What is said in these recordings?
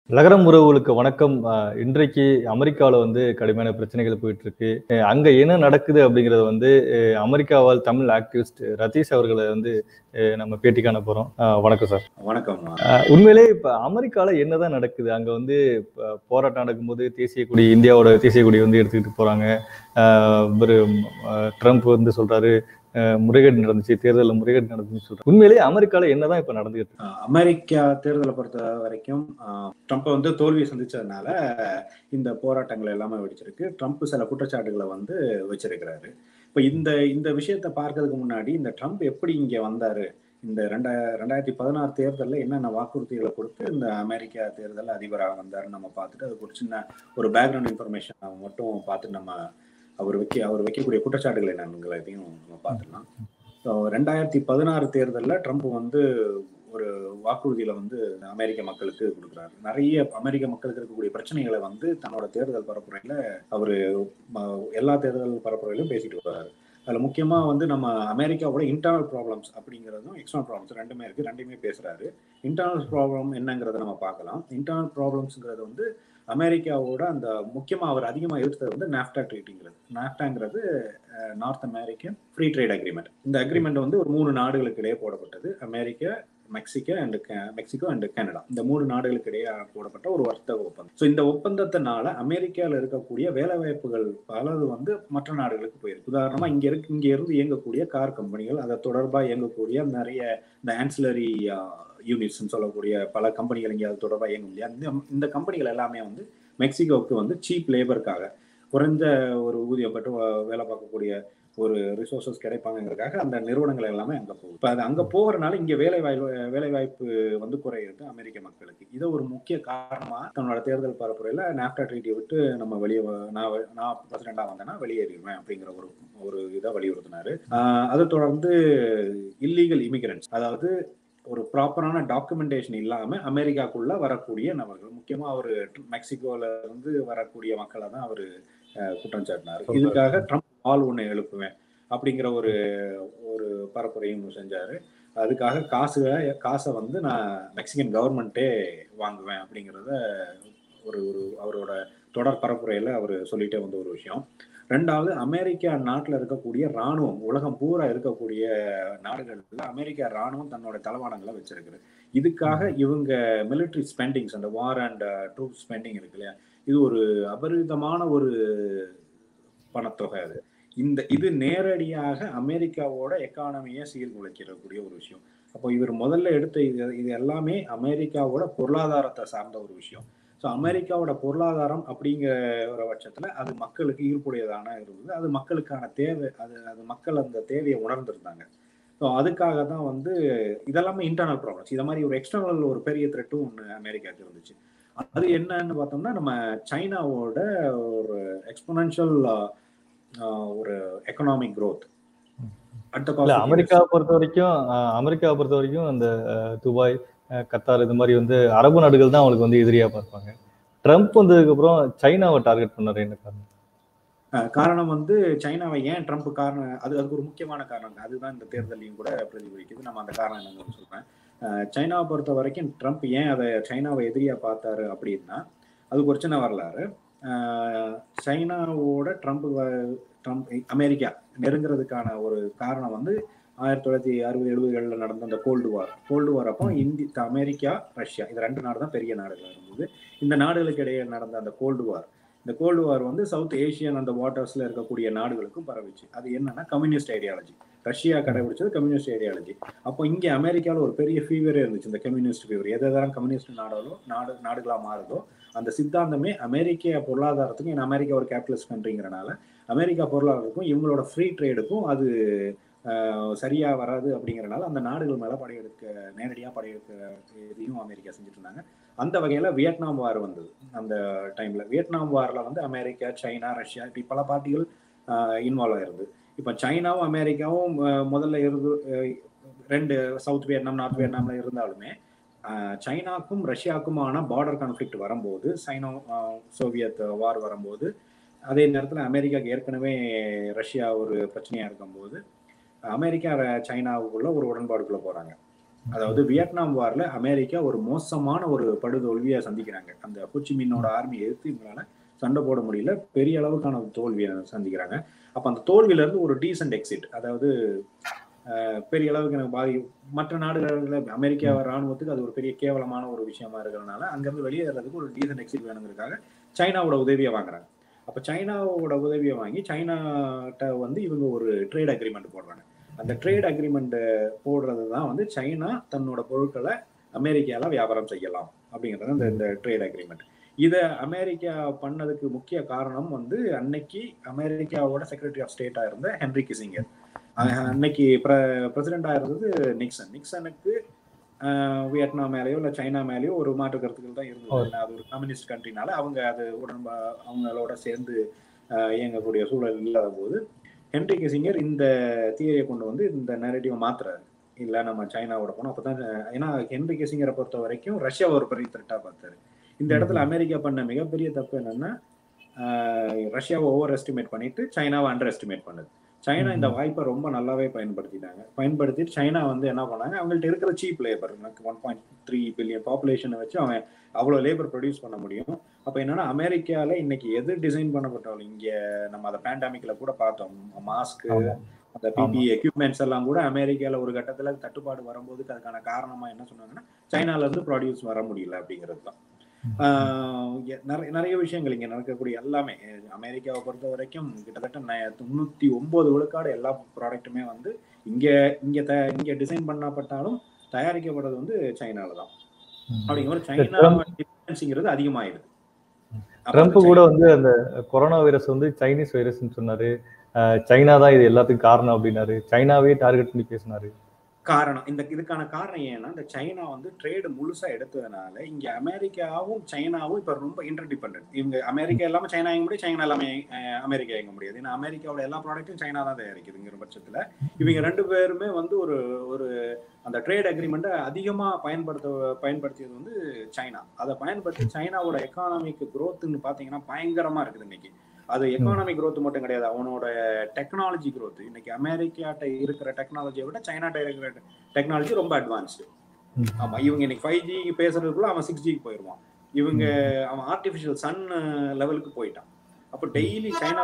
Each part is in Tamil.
நகரம் உறவுகளுக்கு வணக்கம் அஹ் இன்றைக்கு அமெரிக்காவில் வந்து கடுமையான பிரச்சனைகள் போயிட்டு இருக்கு அஹ் அங்க என்ன நடக்குது அப்படிங்கறது வந்து அஹ் அமெரிக்காவால் தமிழ் ஆக்டிவிஸ்ட் ரதீஷ் அவர்களை வந்து அஹ் நம்ம பேட்டி காண போறோம் அஹ் வணக்கம் சார் வணக்கம் அஹ் உண்மையிலே இப்ப அமெரிக்கால என்னதான் நடக்குது அங்க வந்து இப்ப போராட்டம் நடக்கும்போது தேசிய கொடி இந்தியாவோட தேசிய கொடி வந்து எடுத்துக்கிட்டு போறாங்க அஹ் இவரு அஹ் ட்ரம்ப் வந்து சொல்றாரு அஹ் முறைகேடு நடந்துச்சு தேர்தலில் முறைகேடு நடந்துச்சுன்னு சொல்றாரு உண்மையிலேயே அமெரிக்கால என்னதான் இப்ப நடந்துகிட்டு இருக்கு? அஹ் அமெரிக்கா தேர்தலை பொறுத்த வரைக்கும் அஹ், ட்ரம்ப் வந்து தோல்வியை சந்திச்சதுனால இந்த போராட்டங்கள் எல்லாமே வெடிச்சிருக்கு ட்ரம்ப் சில குற்றச்சாட்டுகளை வந்து வச்சிருக்கிறாரு இப்ப இந்த இந்த விஷயத்தை பார்க்கறதுக்கு முன்னாடி இந்த ட்ரம்ப் எப்படி இங்க வந்தாரு இந்த ரெண்டா ரெண்டாயிரத்தி பதினாறு தேர்தலில் என்னென்ன வாக்குறுதிகளை கொடுத்து இந்த அமெரிக்கா தேர்தலில் அதிபராக வந்தாருன்னு நம்ம பார்த்துட்டு அதுக்கு ஒரு சின்ன ஒரு பேக்ரவுண்ட் இன்ஃபர்மேஷன் மட்டும் பார்த்து நம்ம அவர் வைக்க அவர் வைக்கக்கூடிய குற்றச்சாட்டுகள் என்னங்கிறதையும் நம்ம பார்த்துடலாம் ஸோ ரெண்டாயிரத்தி பதினாறு தேர்தலில் ட்ரம்ப் வந்து ஒரு வாக்குறுதியில வந்து அமெரிக்க மக்களுக்கு கொடுக்குறாரு நிறைய அமெரிக்க மக்களுக்கு இருக்கக்கூடிய பிரச்சனைகளை வந்து தன்னோட தேர்தல் பரப்புரையில அவரு ம- எல்லா தேர்தல் பரப்புரையிலும் பேசிட்டு வர்றாரு அதுல முக்கியமா வந்து நம்ம அமெரிக்காவோட இன்டர்னல் ப்ராப்ளம்ஸ் அப்படிங்கிறதும் எக்ஸ்டர்னல் ப்ராப்ளம்ஸ் ரெண்டுமே இருக்கு ரெண்டுமே பேசுறாரு இன்டர்னல் ப்ராப்ளம் என்னங்கிறத நம்ம பார்க்கலாம் இன்டர்னல் ப்ராப்ளம்ஸ்ங்கிறது வந்து அமெரிக்காவோட அந்த முக்கியமா அவர் அதிகமா எதிர்த்தது வந்து நாஃப்டா ட்ரீட்டிங்கிறது நாஃப்டாங்கிறது North American free trade agreement இந்த அக்ரிமெண்ட் வந்து ஒரு மூணு நாடுகளுக்கு இடையே போடப்பட்டது America Mexico and Mexico and Canada இந்த மூணு நாடுகளுக்கு இடையே போடப்பட்ட ஒரு வர்த்தக ஒப்பந்தம் ஸோ இந்த ஒப்பந்தத்தினால அமெரிக்காவில் இருக்கக்கூடிய வேலைவாய்ப்புகள் பலது வந்து மற்ற நாடுகளுக்கு போயிருக்கு உதாரணமா இங்க இருக்கு இங்க இருந்து இயங்கக்கூடிய கார் கம்பெனிகள் அதை தொடர்பா இயங்கக்கூடிய நிறைய இந்த ஆன்சிலரி யூனிட்ஸ்னு சொல்லக்கூடிய பல கம்பெனிகள் இங்கே அது தொடர்பாக இயங்கும் இல்லையா இந்த இந்த கம்பெனிகள் எல்லாமே வந்து மெக்சிகோவுக்கு வந்து சீப் லேபருக்காக குறைஞ்ச ஒரு ஊதியம் பெற்று வ- வேலை பார்க்கக்கூடிய ஒரு ரிசோர்சஸ் கிடைப்பாங்கிறதுக்காக அந்த நிறுவனங்கள் எல்லாமே அங்கே போகும் இப்போ அது அங்கே போகிறனால இங்கே வேலை வாய்ப்பு வேலை வாய்ப்பு வந்து குறையுது அமெரிக்க மக்களுக்கு இதை ஒரு முக்கிய காரணமாக தன்னோட தேர்தல் பரப்புரையில் நாப்டா ட்ரீட்டியை விட்டு நம்ம வெளியே வ- நான் வ- நான் பிரசிடெண்டாக வந்தேன்னா வெளியேறிடுவேன் அப்படிங்கிற ஒரு ஒரு இதை வலியுறுத்தினாரு ஆஹ் அதை தொடர்ந்து இல்லீகல் இமிகிரண்ட்ஸ் அதாவது ஒரு ப்ராப்பரான டாக்குமெண்டேஷன் இல்லாம அமெரிக்காக்குள்ள வரக்கூடிய நபர்கள் முக்கியமா அவர் மெக்சிகோல இருந்து வரக்கூடிய மக்களை தான் அவர் குற்றம் சாட்டினார் சொல்றாரு. இதுக்காக ட்ரம்ப் ஆள் ஒண்ணு எழுப்புவேன் அப்படிங்கிற ஒரு ஒரு பரப்புரையும் செஞ்சாரு அதுக்காக காசு காசை வந்து நான் மெக்சிகன் கவர்மெண்ட்டே வாங்குவேன் அப்படிங்கிறத ஒரு ஒரு அவரோட தொடர் பரப்புரையில அவர் சொல்லிட்டே வந்த ஒரு விஷயம் ரெண்டாவது அமெரிக்கா நாட்டில் இருக்கக்கூடிய ராணுவம் உலகம் பூரா இருக்கக்கூடிய நாடுகள்ல அமெரிக்கா ராணுவம் தன்னோட தளவாடங்களை வச்சிருக்குது இதுக்காக இவங்க மிலிட்ரி ஸ்பெண்டிங்ஸ் அந்த வார் அண்ட் ட்ரூப் ஸ்பெண்டிங் இருக்கு இல்லையா இது ஒரு அபரிதமான ஒரு பணத்தொகை அது இந்த இது நேரடியாக அமெரிக்காவோட எக்கானமியை சீர்குலைக்கக்கூடிய ஒரு விஷயம் அப்போ இவர் முதல்ல எடுத்த இது இது எல்லாமே அமெரிக்காவோட பொருளாதாரத்தை சார்ந்த ஒரு விஷயம் ஸோ அமெரிக்காவோட பொருளாதாரம் அப்படிங்கிற ஒரு பட்சத்தில் அது மக்களுக்கு ஈர்ப்புடையதான இருந்தது அது மக்களுக்கான தேவை அது அது மக்கள் அந்த தேவையை உணர்ந்திருந்தாங்க ஸோ அதுக்காக தான் வந்து இதெல்லாமே இன்டர்னல் ப்ராப்ளம்ஸ் இதை மாதிரி ஒரு எக்ஸ்டர்னல் ஒரு பெரிய த்ரெட்டும் ஒன்று அமெரிக்காவுக்கு இருந்துச்சு அது என்னன்னு பார்த்தோம்னா நம்ம சைனாவோட ஒரு எக்ஸ்பொனன்ஷியல் ஒரு economic growth at the cost இல்ல of அமெரிக்காவை பொறுத்த வரைக்கும் அஹ் அமெரிக்காவை பொறுத்த வரைக்கும் அந்த அஹ், துபாய் அஹ், கத்தார் இது மாதிரி வந்து அரபு நாடுகள் தான் அவங்களுக்கு வந்து எதிரியா பார்ப்பாங்க ட்ரம்ப் வந்ததுக்கு அப்புறம் சைனாவை டார்கெட் பண்ணாரு என்ன காரணம் அஹ் காரணம் வந்து சைனாவை ஏன் ட்ரம்ப் காரணம் அது அதுக்கு ஒரு முக்கியமான காரணம் அதுதான் இந்த தேர்தலையும் கூட பிரதிபலிக்குது நம்ம அந்த காரணம் என்னன்னு சொல்றேன் அஹ் சைனாவை பொறுத்த வரைக்கும் ட்ரம்ப் ஏன் அதை சைனாவை எதிரியா பார்த்தாரு அப்படின்னா அதுக்கு ஒரு சின்ன வரலாறு அஹ் சைனாவோட ட்ரம்ப் வ- ட்ரம்ப் அமெரிக்கா நெருங்குறதுக்கான ஒரு காரணம் வந்து ஆயிரத்தி தொள்ளாயிரத்தி அறுபது எழுபதுகளில் நடந்த அந்த கோல்டு வார் கோல்டு வார் அப்போ இந்தி அமெரிக்கா ரஷ்யா இது ரெண்டு நாடு தான் பெரிய நாடுகள் இருந்தது இந்த நாடுகளுக்கு இடையே நடந்த அந்த கோல்டு வார் இந்த கோல்டு வார் வந்து சவுத் ஏஷியன் அந்த வாட்டர்ஸ்ல இருக்கக்கூடிய நாடுகளுக்கும் பரவிச்சு அது என்னன்னா கம்யூனிஸ்ட் ஐடியாலஜி ரஷ்யா கடைபிடிச்சது கம்யூனிஸ்ட் ஐடியாலஜி அப்போ இங்க அமெரிக்காவில் ஒரு பெரிய ஃபீவரே இருந்துச்சு இந்த கம்யூனிஸ்ட் ஃபீவர் எதாவது கம்யூனிஸ்ட் நாடாலோ நாடு நாடுகளா மாறுதோ அந்த சித்தாந்தமே அமெரிக்க பொருளாதாரத்துக்கும் ஏன்னா அமெரிக்கா ஒரு கேபிட்டலிஸ்ட் கண்ட்ரிங்கிறனால அமெரிக்கா பொருளாதாரத்துக்கும் இவங்களோட ஃப்ரீ ட்ரேடுக்கும் அது ஆஹ், சரியா வராது அப்படிங்கறனால அந்த நாடுகள் மேல படையெடுக்க நேரடியாக படையெடுக்க இதையும் அமெரிக்கா செஞ்சுட்டு இருந்தாங்க அந்த வகையில வியட்நாம் வார் வந்தது அந்த டைம்ல வியட்நாம் வார்ல வந்து அமெரிக்கா சைனா ரஷ்யா இப்படி பல பார்ட்டிகள் இன்வால்வ் ஆயிருது இப்போ சைனாவும் அமெரிக்காவும் ஆஹ், முதல்ல இருந்து ஆஹ், ரெண்டு சவுத் வியட்நாம் நார்த் வியட்நாம்ல இருந்தாலுமே ஆஹ், சைனாக்கும் ரஷ்யாவுக்குமான பார்டர் கான்ஃப்ளிக்ட் வரும்போது சைனோ ஆஹ், சோவியத் வார் வரும்போது அதே நேரத்தில் அமெரிக்காவுக்கு ஏற்கனவே ரஷ்யா ஒரு பிரச்சனையா இருக்கும்போது அமெரிக்கா ர- சைனாவுக்குள்ள ஒரு உடன்பாடுக்குள்ள போறாங்க அதாவது வியட்நாம் வார்ல அமெரிக்கா ஒரு மோசமான ஒரு படுதோல்வியை சந்திக்கிறாங்க அந்த ஹோச்சிமின்னோட ஆர்மியை எதிர்த்து இவங்களால சண்டை போட முடியல பெரிய அளவுக்கான தோல்வியை சந்திக்கிறாங்க அப்ப அந்த தோல்வியில இருந்து ஒரு டீசென்ட் எக்ஸிட் அதாவது அஹ், பெரிய அளவுக்கு எனக்கு பாதி மற்ற நாடுகளில் அமெரிக்கா ராணுவத்துக்கு அது ஒரு பெரிய கேவலமான ஒரு விஷயமா இருக்கிறதுனால அங்கிருந்து வெளியேறதுக்கு ஒரு டீசென்ட் எக்ஸிட் வேணுங்கிறதுக்காக சைனாவோட உதவியை வாங்குறாங்க அப்ப சைனாவோட உதவியை வாங்கி சைனாட்ட வந்து இவங்க ஒரு ட்ரேட் அக்ரிமெண்ட் போடுறாங்க அந்த ட்ரேட் அக்ரிமெண்ட் போடுறது தான் வந்து சைனா தன்னோட பொருட்களை அமெரிக்கால வியாபாரம் செய்யலாம் அப்படிங்கிறது அந்த இந்த ட்ரேட் அக்ரிமெண்ட் இதை அமெரிக்கா பண்ணதுக்கு முக்கிய காரணம் வந்து அன்னைக்கு அமெரிக்காவோட செக்ரட்டரி ஆஃப் ஸ்டேட்டா இருந்த ஹென்ரி கிசிங்கர் அஹ் அன்னைக்கு பிரசிடென்டா இருந்தது நிக்சன் நிக்சனுக்கு ஆஹ் வியட்நாம் மேலேயோ இல்லை சைனா மேலேயோ ஒரு மாற்று கருத்துக்கள் தான் இருந்தது ஏன்னா அது ஒரு கம்யூனிஸ்ட் கண்ட்ரினால அவங்க அது உடன்ப அவங்களோட சேர்ந்து ஆஹ் இயங்கக்கூடிய சூழல் இல்லாத போது ஹென்ரி கிசிங்கர் இந்த தியரியை கொண்டு வந்து இந்த நேரடிவை மாத்துறாரு இல்ல நம்ம சைனாவோட போனோம் அப்பதான் ஏன்னா ஹென்ரி கிசிங்கரை பொறுத்த வரைக்கும் ரஷ்யா ஒரு பெரிய த்ரெட்டா பார்த்தாரு இந்த இடத்துல அமெரிக்கா பண்ண மிகப்பெரிய தப்பு என்னன்னா ஆஹ் ரஷ்யாவை ஓவர் எஸ்டிமேட் பண்ணிட்டு சைனாவை அண்டர் எஸ்டிமேட் பண்ணுது சைனா இந்த வாய்ப்பை ரொம்ப நல்லாவே பயன்படுத்திட்டாங்க பயன்படுத்திட்டு சைனா வந்து என்ன பண்ணாங்க அவங்கள்ட்ட இருக்கிற cheap labour one point three billion பாப்புலேஷனை வச்சு அவன் அவ்வளோ லேபர் ப்ரொடியூஸ் பண்ண முடியும் அப்போ என்னன்னா அமெரிக்கால இன்னைக்கு எது டிசைன் பண்ணப்பட்டாலும் இங்க நம்ம அதை பேண்டாமிக்ல கூட பார்த்தோம் மாஸ்க்கு அந்த பிபி எக்யூப்மெண்ட்ஸ் எல்லாம் கூட அமெரிக்கால ஒரு கட்டத்துல தட்டுப்பாடு வரும்போதுக்கு அதுக்கான காரணமா என்ன சொன்னாங்கன்னா சைனால இருந்து ப்ராடியூஸ் வர முடியல அப்படிங்கிறது தான் ஆஹ் எ- நிறைய நிறைய விஷயங்கள் இங்க நடக்கக்கூடிய எல்லாமே அஹ் அமெரிக்காவை பொறுத்த வரைக்கும் கிட்டத்தட்ட ந- தொண்ணூத்தி ஒன்பது விழுக்காடு எல்லா ப்ராடக்ட்டுமே வந்து இங்க இங்க த இங்க டிசைன் பண்ணப்பட்டாலும் தயாரிக்கப்படுறது வந்து சைனால தான் அப்படிங்கிற சைனா டிபெண்டன்சிங்கிறது அதிகமாயிருது அப்ப ட்ரம்ப் அந்த கூட வந்து அந்த கொரோனா வைரஸ் வந்து சைனீஸ் வைரஸ்னு சொன்னாரு அஹ் சைனா தான் இது எல்லாத்துக்கும் காரணம் அப்படின்னாரு சைனாவே டார்கெட் பண்ணி பேசினாரு காரணம் இந்த இதுக்கான காரணம் ஏன்னா இந்த சைனா வந்து ட்ரேடு முழுசா எடுத்ததுனால இங்க அமெரிக்காவும் சைனாவும் இப்ப ரொம்ப இன்டர்டிபெண்டன்ட் இவங்க அமெரிக்கா எல்லாமே சைனா இயங்க முடியும் சைனா எல்லாமே அஹ், அமெரிக்கா இயங்க முடியாது ஏன்னா அமெரிக்காவோட எல்லா ப்ராடக்ட்டும் சைனா தான் தயாரிக்குதுங்கிற பட்சத்துல இவங்க ரெண்டு பேருமே வந்து ஒரு ஒரு அந்த ட்ரேட் அக்ரிமெண்ட்டை அதிகமா பயன்படுத்த பயன்படுத்தியது வந்து சைனா அதை பயன்படுத்தி சைனாவோட எக்கானாமிக் growthன்னு பாத்தீங்கன்னா பயங்கரமா இருக்குது இன்னைக்கு அது எக்கானாமிக் growth மட்டும் கிடையாது அவனோட டெக்னாலஜி growth இன்னைக்கு அமெரிக்காட்ட இருக்கிற டெக்னாலஜியை விட சைனாட்ட இருக்கிற டெக்னாலஜி ரொம்ப அட்வான்ஸ்டு ம். ஆமா இவங்க இன்னைக்கு ஃபைவ் ஜி பேசுறதுக்குள்ள அவன் சிக்ஸ் ஜிக்கு போயிடுவான் இவங்க அவன் ஆர்டிஃபிஷியல் சன் லெவலுக்கு போயிட்டான் அப்போ டெய்லி சைனா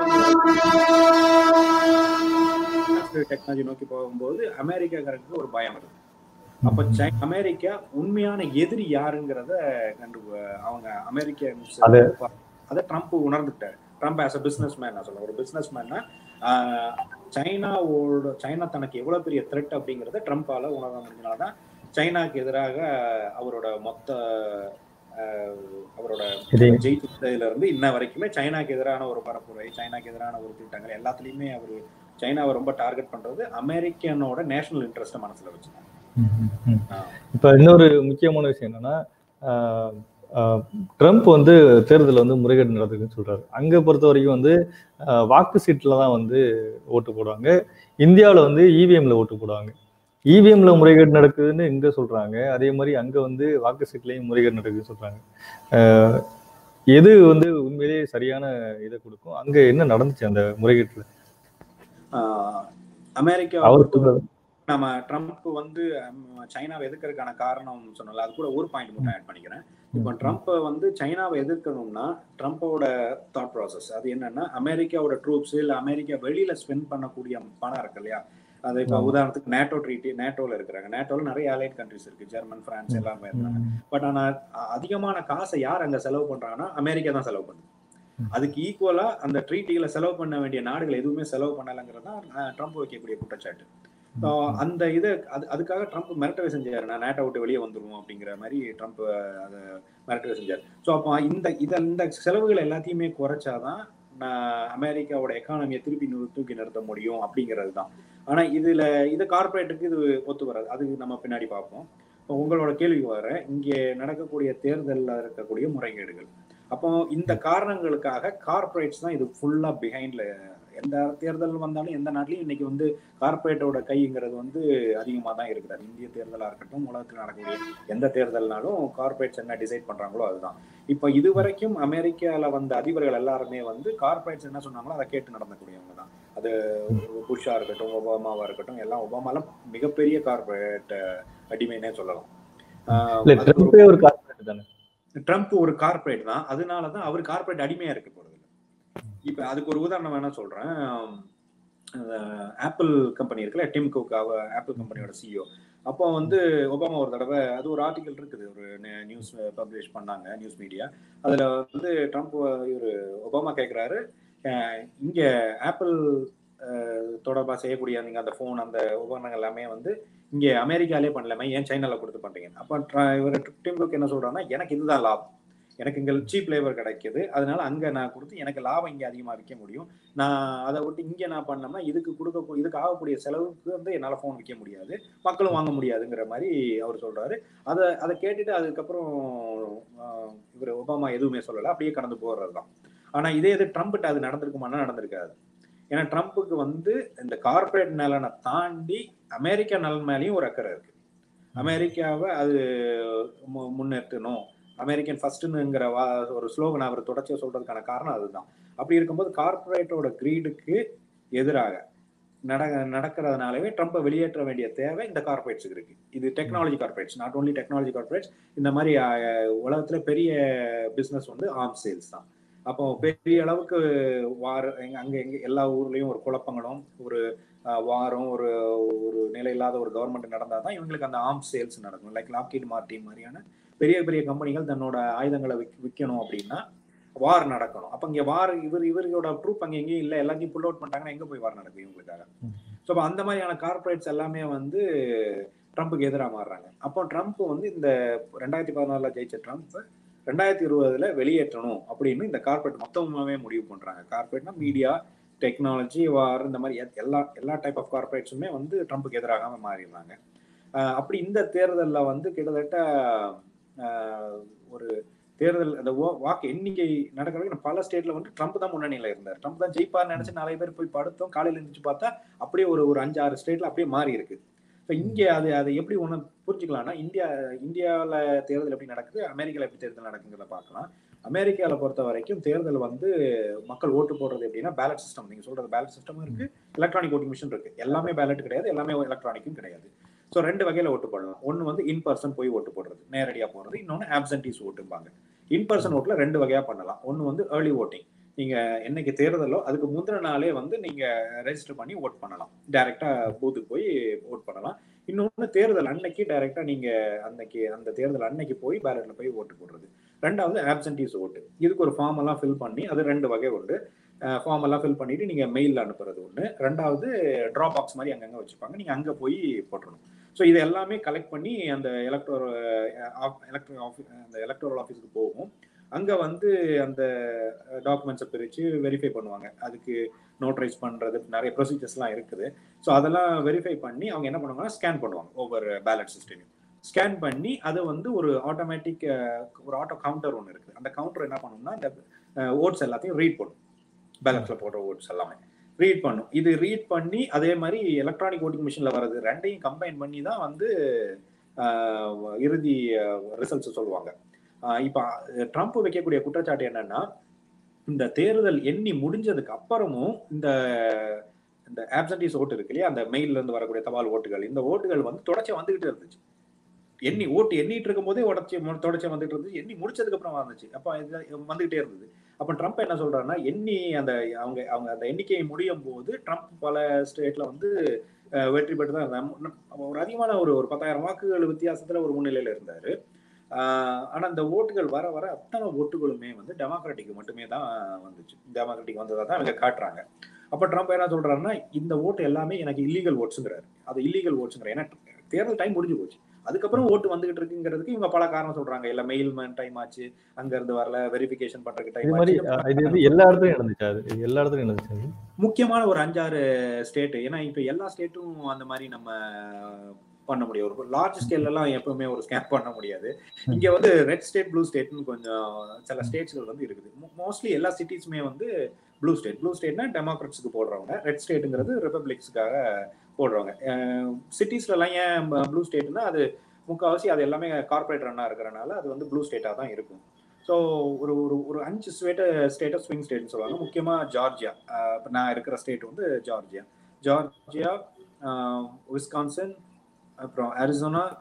டெக்னாலஜி நோக்கி போகும்போது அமெரிக்காக்காரருக்கு ஒரு பயம் இருக்கு அப்ப சை- அமெரிக்கா உண்மையான எதிரி யாருங்கிறத கண்டு அவங்க அமெரிக்கன்ஸ் அதை ட்ரம்ப் உணர்ந்துட்டாரு Trump as a businessman நான் சொல்றேன் ஒரு பிசினஸ் மேன்னா சைனாவோட சைனா தனக்கு எவ்வளவு பெரிய த்ரெட் அப்படிங்கறத ட்ரம்ப்பால உணர முடிஞ்சனாலதான் சைனாக்கு எதிராக அவரோட மொத்த ஆஹ், அவரோட இது ஜெயிச்சதுல இருந்து இன்ன வரைக்குமே சைனாக்கு எதிரான ஒரு பரப்புரை சைனாக்கு எதிரான ஒரு திட்டங்கள் எல்லாத்துலயுமே அவர் சைனாவை ரொம்ப டார்கெட் பண்றது அமெரிக்கனோட நேஷனல் இன்ட்ரெஸ்ட் மனசுல வச்சுதான் ம், ம், ம். இப்ப இன்னொரு முக்கியமான விஷயம் என்னன்னா ஆஹ், ஆஹ், ட்ரம்ப் வந்து தேர்தலில் வந்து முறைகேடு நடக்குதுன்னு சொல்றாரு அங்க பொறுத்த வரைக்கும் வந்து ஆஹ், வாக்கு சீட்டில் தான் வந்து ஓட்டு போடுவாங்க இந்தியாவில் வந்து இவிஎம்ல ஓட்டு போடுவாங்க இவிஎம்ல முறைகேடு நடக்குதுன்னு இங்க சொல்றாங்க அதே மாதிரி அங்க வந்து வாக்கு சீட்லயும் முறைகேடு நடக்குதுன்னு சொல்றாங்க ஆஹ், எது வந்து உண்மையிலேயே சரியான இதை கொடுக்கும் அங்க என்ன நடந்துச்சு அந்த முறைகேட்டுல ஆஹ், அமெரிக்கா அவர் சொல்றது நம்ம ட்ரம்ப் வந்து ஹம், சைனாவை எதிர்க்கிறதுக்கான காரணம் சொன்னல அது கூட ஒரு பாயிண்ட் மட்டும் ஆட் பண்ணிக்கிறேன் இப்போ ட்ரம்ப் வந்து சைனாவை எதிர்க்கணும்னா ட்ரம்ப்போட தாட் ப்ராசஸ் அது என்னன்னா அமெரிக்காவோட ட்ரூப்ஸ் இல்ல அமெரிக்கா வெளியில ஸ்பெண்ட் பண்ணக்கூடிய பணம் இருக்கு இல்லையா அது இப்போ ஆமா. உதாரணத்துக்கு நேட்டோ ட்ரீட்டி நேட்டோல இருக்கிறாங்க நேட்டோல நிறைய அலைட் கண்ட்ரிஸ் இருக்கு ஜெர்மன் பிரான்ஸ் எல்லாமே இருக்காங்க பட் ஆனா அ- அதிகமான காசை யார் அங்க செலவு பண்றாங்கன்னா அமெரிக்கா தான் செலவு பண்ணுது ம். அதுக்கு ஈக்குவலா அந்த ட்ரீட்டிகளை செலவு பண்ண வேண்டிய நாடுகள் எதுவுமே செலவு பண்ணலைங்கிறது தான் ட்ரம்ப் வைக்கக்கூடிய குற்றச்சாட்டு So, அந்த இது அது அதுக்காக ட்ரம்ப் மிரட்டவே செஞ்சாரு நான் நேட்டை விட்டு வெளியே வந்துருவோம் அப்படிங்கிற மாதிரி ட்ரம்ப் அதை மிரட்டவே செஞ்சார் ஸோ அப்போ இந்த இத இந்த செலவுகள் எல்லாத்தையுமே குறைச்சாதான் நான் அமெரிக்காவோட எக்கானமியை திருப்பி நிறு- தூக்கி நிறுத்த முடியும் அப்படிங்கிறது தான் ஆனா இதுல இது கார்ப்பரேட்டுக்கு இது ஒத்து வராது அது நம்ம பின்னாடி பார்ப்போம் இப்போ உங்களோட கேள்விக்கு வர இங்கே நடக்கக்கூடிய தேர்தலில் இருக்கக்கூடிய முறைகேடுகள் அப்போ இந்த காரணங்களுக்காக கார்ப்பரேட்ஸ் தான் இது ஃபுல்லா பிஹைண்ட்ல எந்த தேர்தல் வந்தாலும் எந்த நாட்டிலையும் இன்னைக்கு வந்து கார்ப்பரேட்டோட கைங்கிறது வந்து அதிகமாக தான் இருக்குது இந்திய தேர்தலாக இருக்கட்டும் உலகத்தில் நடக்கக்கூடிய எந்த தேர்தல்னாலும் கார்ப்பரேட்ஸ் என்ன டிசைட் பண்றாங்களோ அதுதான் இப்போ இது வரைக்கும் அமெரிக்கால வந்த அதிபர்கள் எல்லாருமே வந்து கார்ப்பரேட்ஸ் என்ன சொன்னாங்களோ அதை கேட்டு நடந்தக்கூடியவங்க தான் அது புஷ்ஷா இருக்கட்டும் ஒபாமாவா இருக்கட்டும் எல்லாம் ஒபாமாலாம் மிகப்பெரிய கார்ப்பரேட் அடிமைன்னே சொல்லலாம் இல்ல ஆஹ் அது ஒரு ட்ரம்ப்பே ஒரு கார்பரேட் தானே ட்ரம்ப் ஒரு கார்ப்பரேட் தான் அதனால தான் அவர் கார்ப்பரேட் அடிமையா இருக்க போறது இல்ல. இப்ப அதுக்கு ஒரு உதாரணம் வேணா சொல்றேன் ஆப்பிள் கம்பெனி இருக்குல்ல டிம் குக் அவ ஆப்பிள் கம்பெனியோட சிஇஓ அப்போ வந்து ஒபாமா ஒரு தடவை அது ஒரு ஆர்டிகல் இருக்குது ஒரு நியூஸ் பப்ளிஷ் பண்ணாங்க நியூஸ் மீடியா அதுல வந்து ட்ரம்ப் இவர் ஒபாமா கேட்குறாரு இங்க ஆப்பிள் தொடர்பாக செய்யக்கூடிய நீங்க அந்த ஃபோன் அந்த உபகரணங்கள் எல்லாமே வந்து இங்க அமெரிக்காலே பண்ணலாமே ஏன் சைனால கொடுத்து பண்றீங்க அப்ப ட்ர- இவர் டிம் குக் என்ன சொல்றாருன்னா எனக்கு இதுதான் லாபம் எனக்கு இங்க சீப் லேபர் கிடைக்குது அதனால அங்க நான் கொடுத்து எனக்கு லாபம் இங்க அதிகமா விற்க முடியும் நான் அதை விட்டு இங்க நான் பண்ணோம்னா இதுக்கு கொடுக்க இதுக்கு ஆகக்கூடிய செலவுக்கு வந்து என்னால ஃபோன் விற்க முடியாது மக்களும் வாங்க முடியாதுங்கிற மாதிரி அவர் சொல்றாரு அதை அதை கேட்டுட்டு அதுக்கப்புறம் ஆஹ், இவர் ஒபாமா எதுவுமே சொல்லல அப்படியே கடந்து போறதுதான் ஆனா இதே இது ட்ரம்ப்கிட்ட அது நடந்திருக்குமானா நடந்திருக்காது ஏன்னா ட்ரம்ப்புக்கு வந்து இந்த கார்ப்பரேட் நலனை தாண்டி அமெரிக்கா நலன் மேலேயும் ஒரு அக்கறை இருக்கு அமெரிக்காவை அது மு- முன்னேற்றணும் அமெரிக்கன் ஃபர்ஸ்ட்னுங்கிற வா ஒரு ஸ்லோகன் அவர் தொடர்ச்சியாக சொல்றதுக்கான காரணம் அதுதான் அப்படி இருக்கும்போது கார்ப்பரேட்டோட கிரீடுக்கு எதிராக நட நடக்கிறதுனாலவே ட்ரம்ப்பை வெளியேற்ற வேண்டிய தேவை இந்த கார்பரேட்ஸுக்கு இருக்கு இது technology corporates not only technology corporates இந்த மாதிரி அஹ், உலகத்துல பெரிய பிசினஸ் வந்து ஆர்ம் சேல்ஸ் தான் அப்போ பெரிய அளவுக்கு வார எங்க- அங்க எங்க எல்லா ஊர்லயும் ஒரு குழப்பங்களும் ஒரு அஹ், வாரம் ஒரு ஒரு நிலை இல்லாத ஒரு கவர்மெண்ட் நடந்தால் தான் இவங்களுக்கு அந்த ஆர்ம் சேல்ஸ் நடக்கும் லைக் லாக்கீட் மார்டின் மாதிரியான பெரிய பெரிய கம்பெனிகள் தன்னோட ஆயுதங்களை விக் விற்கணும் அப்படின்னா வார் நடக்கணும் அப்ப இங்க வார் இவர் இவர்களோட ட்ரூப் அங்க எங்கேயும் இல்லை எல்லாத்தையும் புல் அவுட் பண்ணிட்டாங்கன்னா எங்க போய் வார் நடக்கும் இவங்களுக்காக ஸோ அப்போ அந்த மாதிரியான கார்பரேட்ஸ் எல்லாமே வந்து ட்ரம்ப்புக்கு எதிராக மாறுறாங்க அப்போ ட்ரம்ப் வந்து இந்த ரெண்டாயிரத்தி பதினாறுல ஜெயிச்ச ட்ரம்ப் ரெண்டாயிரத்தி இருபதுல வெளியேற்றணும் அப்படின்னு இந்த கார்பரேட் மொத்தமாவே முடிவு பண்றாங்க கார்பரேட்னா மீடியா டெக்னாலஜி வார் இந்த மாதிரி எ- எல்லா எல்லா டைப் ஆஃப் கார்பரேட்ஸுமே வந்து ட்ரம்ப்புக்கு எதிராக மாறிடுறாங்க ஆஹ் அப்படி இந்த தேர்தலில் வந்து கிட்டத்தட்ட ஆஹ் ஒரு தேர்தல் அந்த வா- வாக்கு எண்ணிக்கை நடக்கிறதுக்கு பல ஸ்டேட்ல வந்து ட்ரம்ப் தான் முன்னணியில இருந்தார் ட்ரம்ப் தான் ஜெயிப்பார்னு நினைச்சு நிறைய பேர் போய் படுத்தோம் காலையில இருந்துச்சு பார்த்தா அப்படியே ஒரு ஒரு அஞ்சு ஆறு ஸ்டேட்ல அப்படியே மாறி இருக்கு இப்போ இங்க அது அதை எப்படி ஒன்று புரிஞ்சுக்கலாம்னா இந்தியா இந்தியாவில் தேர்தல் எப்படி நடக்குது அமெரிக்காவில் எப்படி தேர்தல் நடக்குங்கிறத பார்க்கலாம் அமெரிக்காவில் பொறுத்த வரைக்கும் தேர்தல் வந்து மக்கள் ஓட்டு போடுறது எப்படின்னா பேலட் சிஸ்டம் நீங்க சொல்றது பேலட் சிஸ்டமும் இருக்கு எலக்ட்ரானிக் ஓட்டிங் மிஷின் இருக்கு எல்லாமே பேலட் கிடையாது எல்லாமே எலக்ட்ரானிக்கும் கிடையாது ஸோ ரெண்டு வகையில ஓட்டு போடலாம் ஒன்று வந்து இன் பர்சன் போய் ஓட்டு போடுறது நேரடியாக போடுறது இன்னொன்று ஆப்சன்டீஸ் ஓட்டும்பாங்க இன் பர்சன் ஓட்டுல ரெண்டு வகையா பண்ணலாம் ஒன்று வந்து ஏர்லி ஓட்டிங் நீங்க என்னைக்கு தேர்தலோ அதுக்கு முந்தின நாளே வந்து நீங்க ரெஜிஸ்டர் பண்ணி ஓட் பண்ணலாம் டைரக்டா பூத்துக்கு போய் ஓட் பண்ணலாம் இன்னொன்று தேர்தல் அன்னைக்கு டைரக்டா நீங்க அன்னைக்கு அந்த தேர்தல் அன்னைக்கு போய் பேலட்ல போய் ஓட்டு போடுறது ரெண்டாவது ஆப்சன்டீஸ் ஓட்டு இதுக்கு ஒரு ஃபார்ம் எல்லாம் ஃபில் பண்ணி அது ரெண்டு வகை உண்டு ஃபார்ம் எல்லாம் ஃபில் பண்ணிட்டு நீங்க மெயிலில் அனுப்புறது ஒன்று ரெண்டாவது ட்ரா பாக்ஸ் மாதிரி அங்கங்க வச்சுப்பாங்க நீங்க அங்க போய் போட்டுடணும் ஸோ இது எல்லாமே கலெக்ட் பண்ணி அந்த எலக்ட்ரோ எலக்ட்ரோ ஆஃபீஸ் அந்த எலக்ட்ரல் ஆஃபீஸுக்கு போகும் அங்க வந்து அந்த டாக்குமெண்ட்ஸை பிரித்து வெரிஃபை பண்ணுவாங்க அதுக்கு நோட்டரைஸ் பண்றது நிறைய ப்ரொசீஜர்ஸ்லாம் இருக்குது ஸோ அதெல்லாம் வெரிஃபை பண்ணி அவங்க என்ன பண்ணுவாங்கன்னா ஸ்கேன் பண்ணுவாங்க ஒவ்வொரு பேலட் சிஸ்டமையும் ஸ்கேன் பண்ணி அதை வந்து ஒரு ஆட்டோமேட்டிக் ஒரு ஆட்டோ கவுண்டர் ஒன்று இருக்குது அந்த கவுண்டர் என்ன பண்ணும்னா இந்த ஓட்ஸ் எல்லாத்தையும் ரீட் பண்ணும் பேலட்ஸில் போடுற ஓட்ஸ் எல்லாமே ரீட் பண்ணும் இது ரீட் பண்ணி அதே மாதிரி எலக்ட்ரானிக் ஓட்டிங் மிஷினில் வர்றது ரெண்டையும் கம்பைன் பண்ணி தான் வந்து ஆஹ், இறுதி ரிசல்ட்ஸ் சொல்லுவாங்க ஆஹ், இப்போ ட்ரம்ப் வைக்கக்கூடிய குற்றச்சாட்டு என்னன்னா இந்த தேர்தல் எண்ணி முடிஞ்சதுக்கு அப்புறமும் இந்த இந்த ஆப்சன்டீஸ் ஓட்டு இருக்கு இல்லையா அந்த மெயில்ல இருந்து வரக்கூடிய தபால் ஓட்டுகள் இந்த ஓட்டுகள் வந்து தொடர்ச்சியா வந்துகிட்டே இருந்துச்சு எண்ணி ஓட்டு எண்ணிட்டு இருக்கும் போதே உடச்சி தொடர்ச்சியா வந்துட்டு இருந்துச்சு எண்ணி முடிச்சதுக்கு அப்புறம் வந்துச்சு அப்ப இது வந்துகிட்டே இருந்தது அப்ப ட்ரம்ப் என்ன சொல்றாருன்னா எண்ணி அந்த அவங்க அவங்க அந்த எண்ணிக்கை முடியும் போது ட்ரம்ப் பல ஸ்டேட்ல வந்து அஹ், வெற்றி பெற்று தான் இருந்தாங்க ஒரு அதிகமான ஒரு ஒரு பத்தாயிரம் வாக்குகள் வித்தியாசத்துல ஒரு முன்னிலையில இருந்தாரு ஆஹ் ஆனா இந்த ஓட்டுகள் வர வர அத்தனை ஓட்டுகளுமே வந்து டெமோக்ராட்டிக் மட்டுமே தான் வந்துச்சு டெமோக்ராட்டிக் வந்ததா தான் இவங்க காட்டுறாங்க அப்ப ட்ரம்ப் என்ன சொல்றாருன்னா இந்த ஓட்டு எல்லாமே எனக்கு இல்லீகல் ஓட்ஸுங்கிறாரு அது இல்லீகல் ஓட்ஸுங்கிற ஏன்னா தேர்தல் டைம் முடிஞ்சு போச்சு அதுக்கப்புறம் ஓட்டு வந்துகிட்டு இருக்குங்கிறதுக்கு இவங்க பல காரணம் சொல்றாங்க இல்ல மெயில் டைம் ஆச்சு அங்க இருந்து வரல வெரிஃபிகேஷன் பண்றதுக்கு இது டைம் மாதிரி ஆச்சு அஹ், இது வந்து எல்லா இடத்துலயும் நடந்துச்சு அது இது எல்லா இடத்துலயும் நடந்துச்சு அது. முக்கியமான ஒரு அஞ்சாறு ஸ்டேட் ஏன்னா இப்ப எல்லா ஸ்டேட்டும் அந்த மாதிரி நம்ம பண்ண முடியும் ஒரு லார்ஜ் ஸ்கேல்ல எல்லாம் எப்பவுமே ஒரு ஸ்கேன் பண்ண முடியாது இங்க வந்து ரெட் ஸ்டேட் ப்ளூ ஸ்டேட்னு கொஞ்சம் சில ஸ்டேட்ஸ்கள் வந்து இருக்குது மோஸ்ட்லி எல்லா சிட்டிஸுமே வந்து ப்ளூ ஸ்டேட் ப்ளூ ஸ்டேட்னா டெமோக்ராட்ஸ்க்கு போடுறவங்க ரெட் ஸ்டேட்டுங்கிறது ரிப்பப்ளிக்ஸ்க்காக போடுறவங்க சிட்டிஸ்ல எல்லாம் ஏன் ப்ளூ ஸ்டேட்னா அது முக்கால்வாசி அது எல்லாமே கார்பரேட் ரன்னா இருக்கிறனால அது வந்து ப்ளூ ஸ்டேட்டா தான் இருக்கும் ஸோ ஒரு ஒரு ஒரு அஞ்சு ஸ்டேட் ஸ்டேட் ஸ்விங் ஸ்டேட்னு சொல்லுவாங்க முக்கியமா ஜார்ஜியா இப்போ நான் இருக்கிற ஸ்டேட் வந்து ஜார்ஜியா ஜார்ஜியா விஸ்கான்சன் அப்புறம் அரிசோனா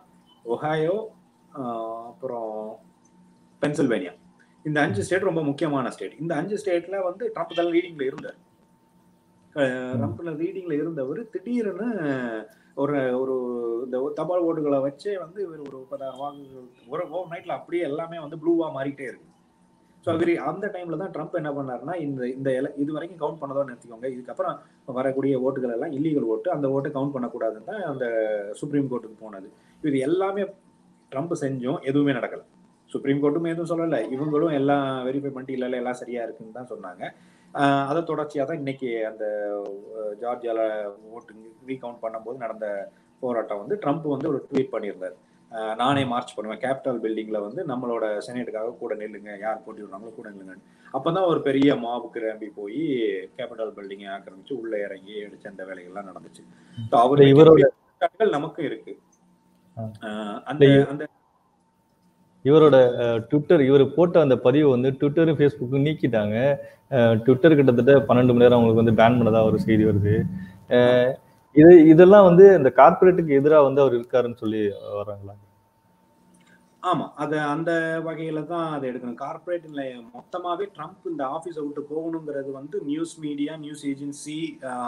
ஒஹாயோ அப்புறம் பென்சில்வேனியா இந்த அஞ்சு ஸ்டேட் ரொம்ப முக்கியமான ஸ்டேட் இந்த அஞ்சு ஸ்டேட்ல வந்து ட்ரம்ப் தான் லீடிங்ல இருந்தார் ட்ரம்ப்ல லீடிங்ல இருந்தவர் திடீர்னு ஒரு ஒரு இந்த தபால் ஓட்டுகளை வச்சே வந்து இவர் ஒரு முப்பதாயிரம் வாக்குகள் ஒரு ஓவர் நைட்ல அப்படியே எல்லாமே வந்து ப்ளூவா மாறிட்டே இருக்கு ஸோ அவர் அந்த டைம்ல தான் ட்ரம்ப் என்ன பண்ணாருன்னா இந்த இந்த இது வரைக்கும் கவுண்ட் பண்ணதோ நிறுத்திக்கோங்க இதுக்கப்புறம் வரக்கூடிய ஓட்டுகள் எல்லாம் இல்லீகல் ஓட்டு அந்த ஓட்டை கவுண்ட் பண்ணக்கூடாதுன்னு தான் அந்த சுப்ரீம் கோர்ட்டுக்கு போனது இது எல்லாமே ட்ரம்ப் செஞ்சும் எதுவுமே நடக்கல சுப்ரீம் கோர்ட்டும் எதுவும் சொல்லலை இவங்களும் எல்லாம் வெரிஃபை பண்ணிட்டு இல்லை எல்லாம் சரியா இருக்குன்னு தான் சொன்னாங்க அதை தொடர்ச்சியாக தான் இன்னைக்கு அந்த ஜார்ஜியால ஓட்டு ரீகவுண்ட் பண்ணும்போது நடந்த போராட்டம் வந்து ட்ரம்ப் வந்து ஒரு ட்வீட் பண்ணியிருந்தார் நானே மார்ச் பண்ணுவேன் கேபிட்டல் பில்டிங்ல வந்து நம்மளோட செனேட்டுக்காக கூட நில்லுங்க யார் போட்டி விடுறாங்களோ கூட நில்லுங்க அப்பதான் ஒரு பெரிய மாவுக்கு கிளம்பி போய் கேபிட்டல் பில்டிங்கை ஆக்கிரமிச்சு உள்ள இறங்கி அடிச்ச அந்த வேலைகள்லாம் நடந்துச்சு அவரு இவரோட நமக்கும் இருக்கு அந்த அந்த இவரோட ட்விட்டர் இவர் போட்ட அந்த பதிவு வந்து ட்விட்டரும் ஃபேஸ்புக்கும் நீக்கிட்டாங்க ட்விட்டர் கிட்டத்தட்ட பன்னெண்டு மணி நேரம் அவங்களுக்கு வந்து பேன் பண்ணதா ஒரு செய்தி வருது இது இதெல்லாம் வந்து இந்த கார்பரேட்டுக்கு எதிராக வந்து அவர் இருக்காருன்னு சொல்லி வர்றாங்களா ஆமா அது அந்த வகையில தான் அதை எடுக்கணும் கார்பரேட்ல மொத்தமாவே ட்ரம்ப் இந்த ஆபீஸை விட்டு போகணுங்கிறது வந்து news media news agency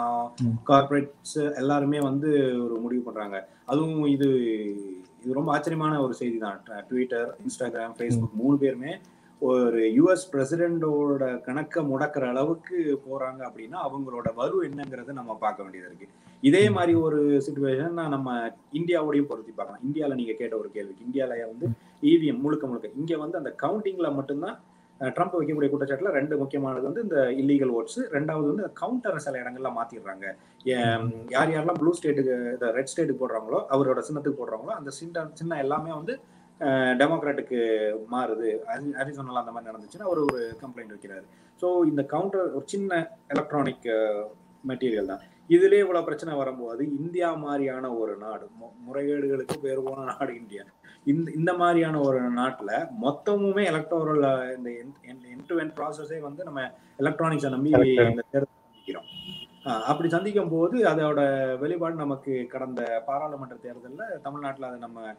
corporates எல்லாருமே வந்து ஒரு முடிவு பண்றாங்க அதுவும் இது இது ரொம்ப ஆச்சரியமான ஒரு செய்தி தான் ட்விட்டர் இன்ஸ்டாகிராம் ஃபேஸ்புக் மூணு பேருமே ஒரு யுஎஸ் பிரசிடென்டோட கணக்கை முடக்கிற அளவுக்கு போறாங்க அப்படின்னா அவங்களோட வலு என்னங்கிறத நம்ம பார்க்க வேண்டியது இருக்கு இதே மாதிரி ஒரு சுச்சுவேஷன் நம்ம இந்தியாவோடையும் பொருத்தி பார்க்கலாம் இந்தியாவில் நீங்க கேட்ட ஒரு கேள்விக்கு இந்தியாவில் வந்து இவிஎம் முழுக்க முழுக்க இங்க வந்து அந்த கவுண்டிங்ல மட்டும்தான் ட்ரம்ப் வைக்கக்கூடிய குற்றச்சாட்டுல ரெண்டு முக்கியமானது வந்து இந்த இல்லீகல் ஓட்ஸ் ரெண்டாவது வந்து கவுண்டர் சில இடங்கள்ல மாத்திடுறாங்க யார் யாரெல்லாம் ப்ளூ ஸ்டேட்டுக்கு இந்த ரெட் ஸ்டேட்டுக்கு போடுறாங்களோ அவரோட சின்னத்துக்கு போடுறாங்களோ அந்த சின்ன சின்ன எல்லாமே வந்து டெமோக்ராட்டுக்கு மாறுது அரிசோனல் அந்த மாதிரி நடந்துச்சுன்னா அவர் ஒரு கம்ப்ளைண்ட் வைக்கிறாரு ஸோ இந்த கவுண்டர் ஒரு சின்ன எலக்ட்ரானிக் மெட்டீரியல் தான் இதுலேயே இவ்வளோ பிரச்சனை வரும்போது இந்தியா மாதிரியான ஒரு நாடு முறைகேடுகளுக்கு பேர் போன நாடு இந்தியா இந்த இந்த மாதிரியான ஒரு நாட்டில் மொத்தமுமே எலக்ட்ரோரல் இந்த என் டு என் ப்ராசஸே வந்து நம்ம எலக்ட்ரானிக்ஸை நம்பி இந்த தேர்தல் சந்திக்கிறோம் அப்படி சந்திக்கும் போது அதோட வெளிப்பாடு நமக்கு கடந்த பாராளுமன்ற தேர்தலில் தமிழ்நாட்டில் அதை நம்ம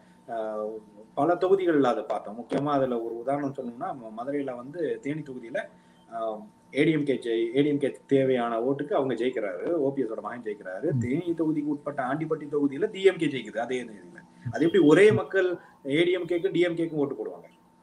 பல தொகுதிகளில் அதை பார்த்தோம் முக்கியமாக அதில் ஒரு உதாரணம் சொல்லணும்னா மதுரையில் வந்து தேனி தொகுதியில் ஏடிஎம்கே ஜெய் ஏடிஎம்கே தேவையான ஓட்டுக்கு அவங்க ஜெயிக்கிறாரு ஓபிஎஸோட மகன் ஜெயிக்கிறாரு தேனி தொகுதிக்கு உட்பட்ட ஆண்டிப்பட்டி தொகுதியில டிஎம்கே ஜெயிக்குது அதே இதுல அது எப்படி ஒரே மக்கள் ஏடிஎம்கேக்கும் டிஎம்கேக்கும் ஓட்டு போடுவாங்க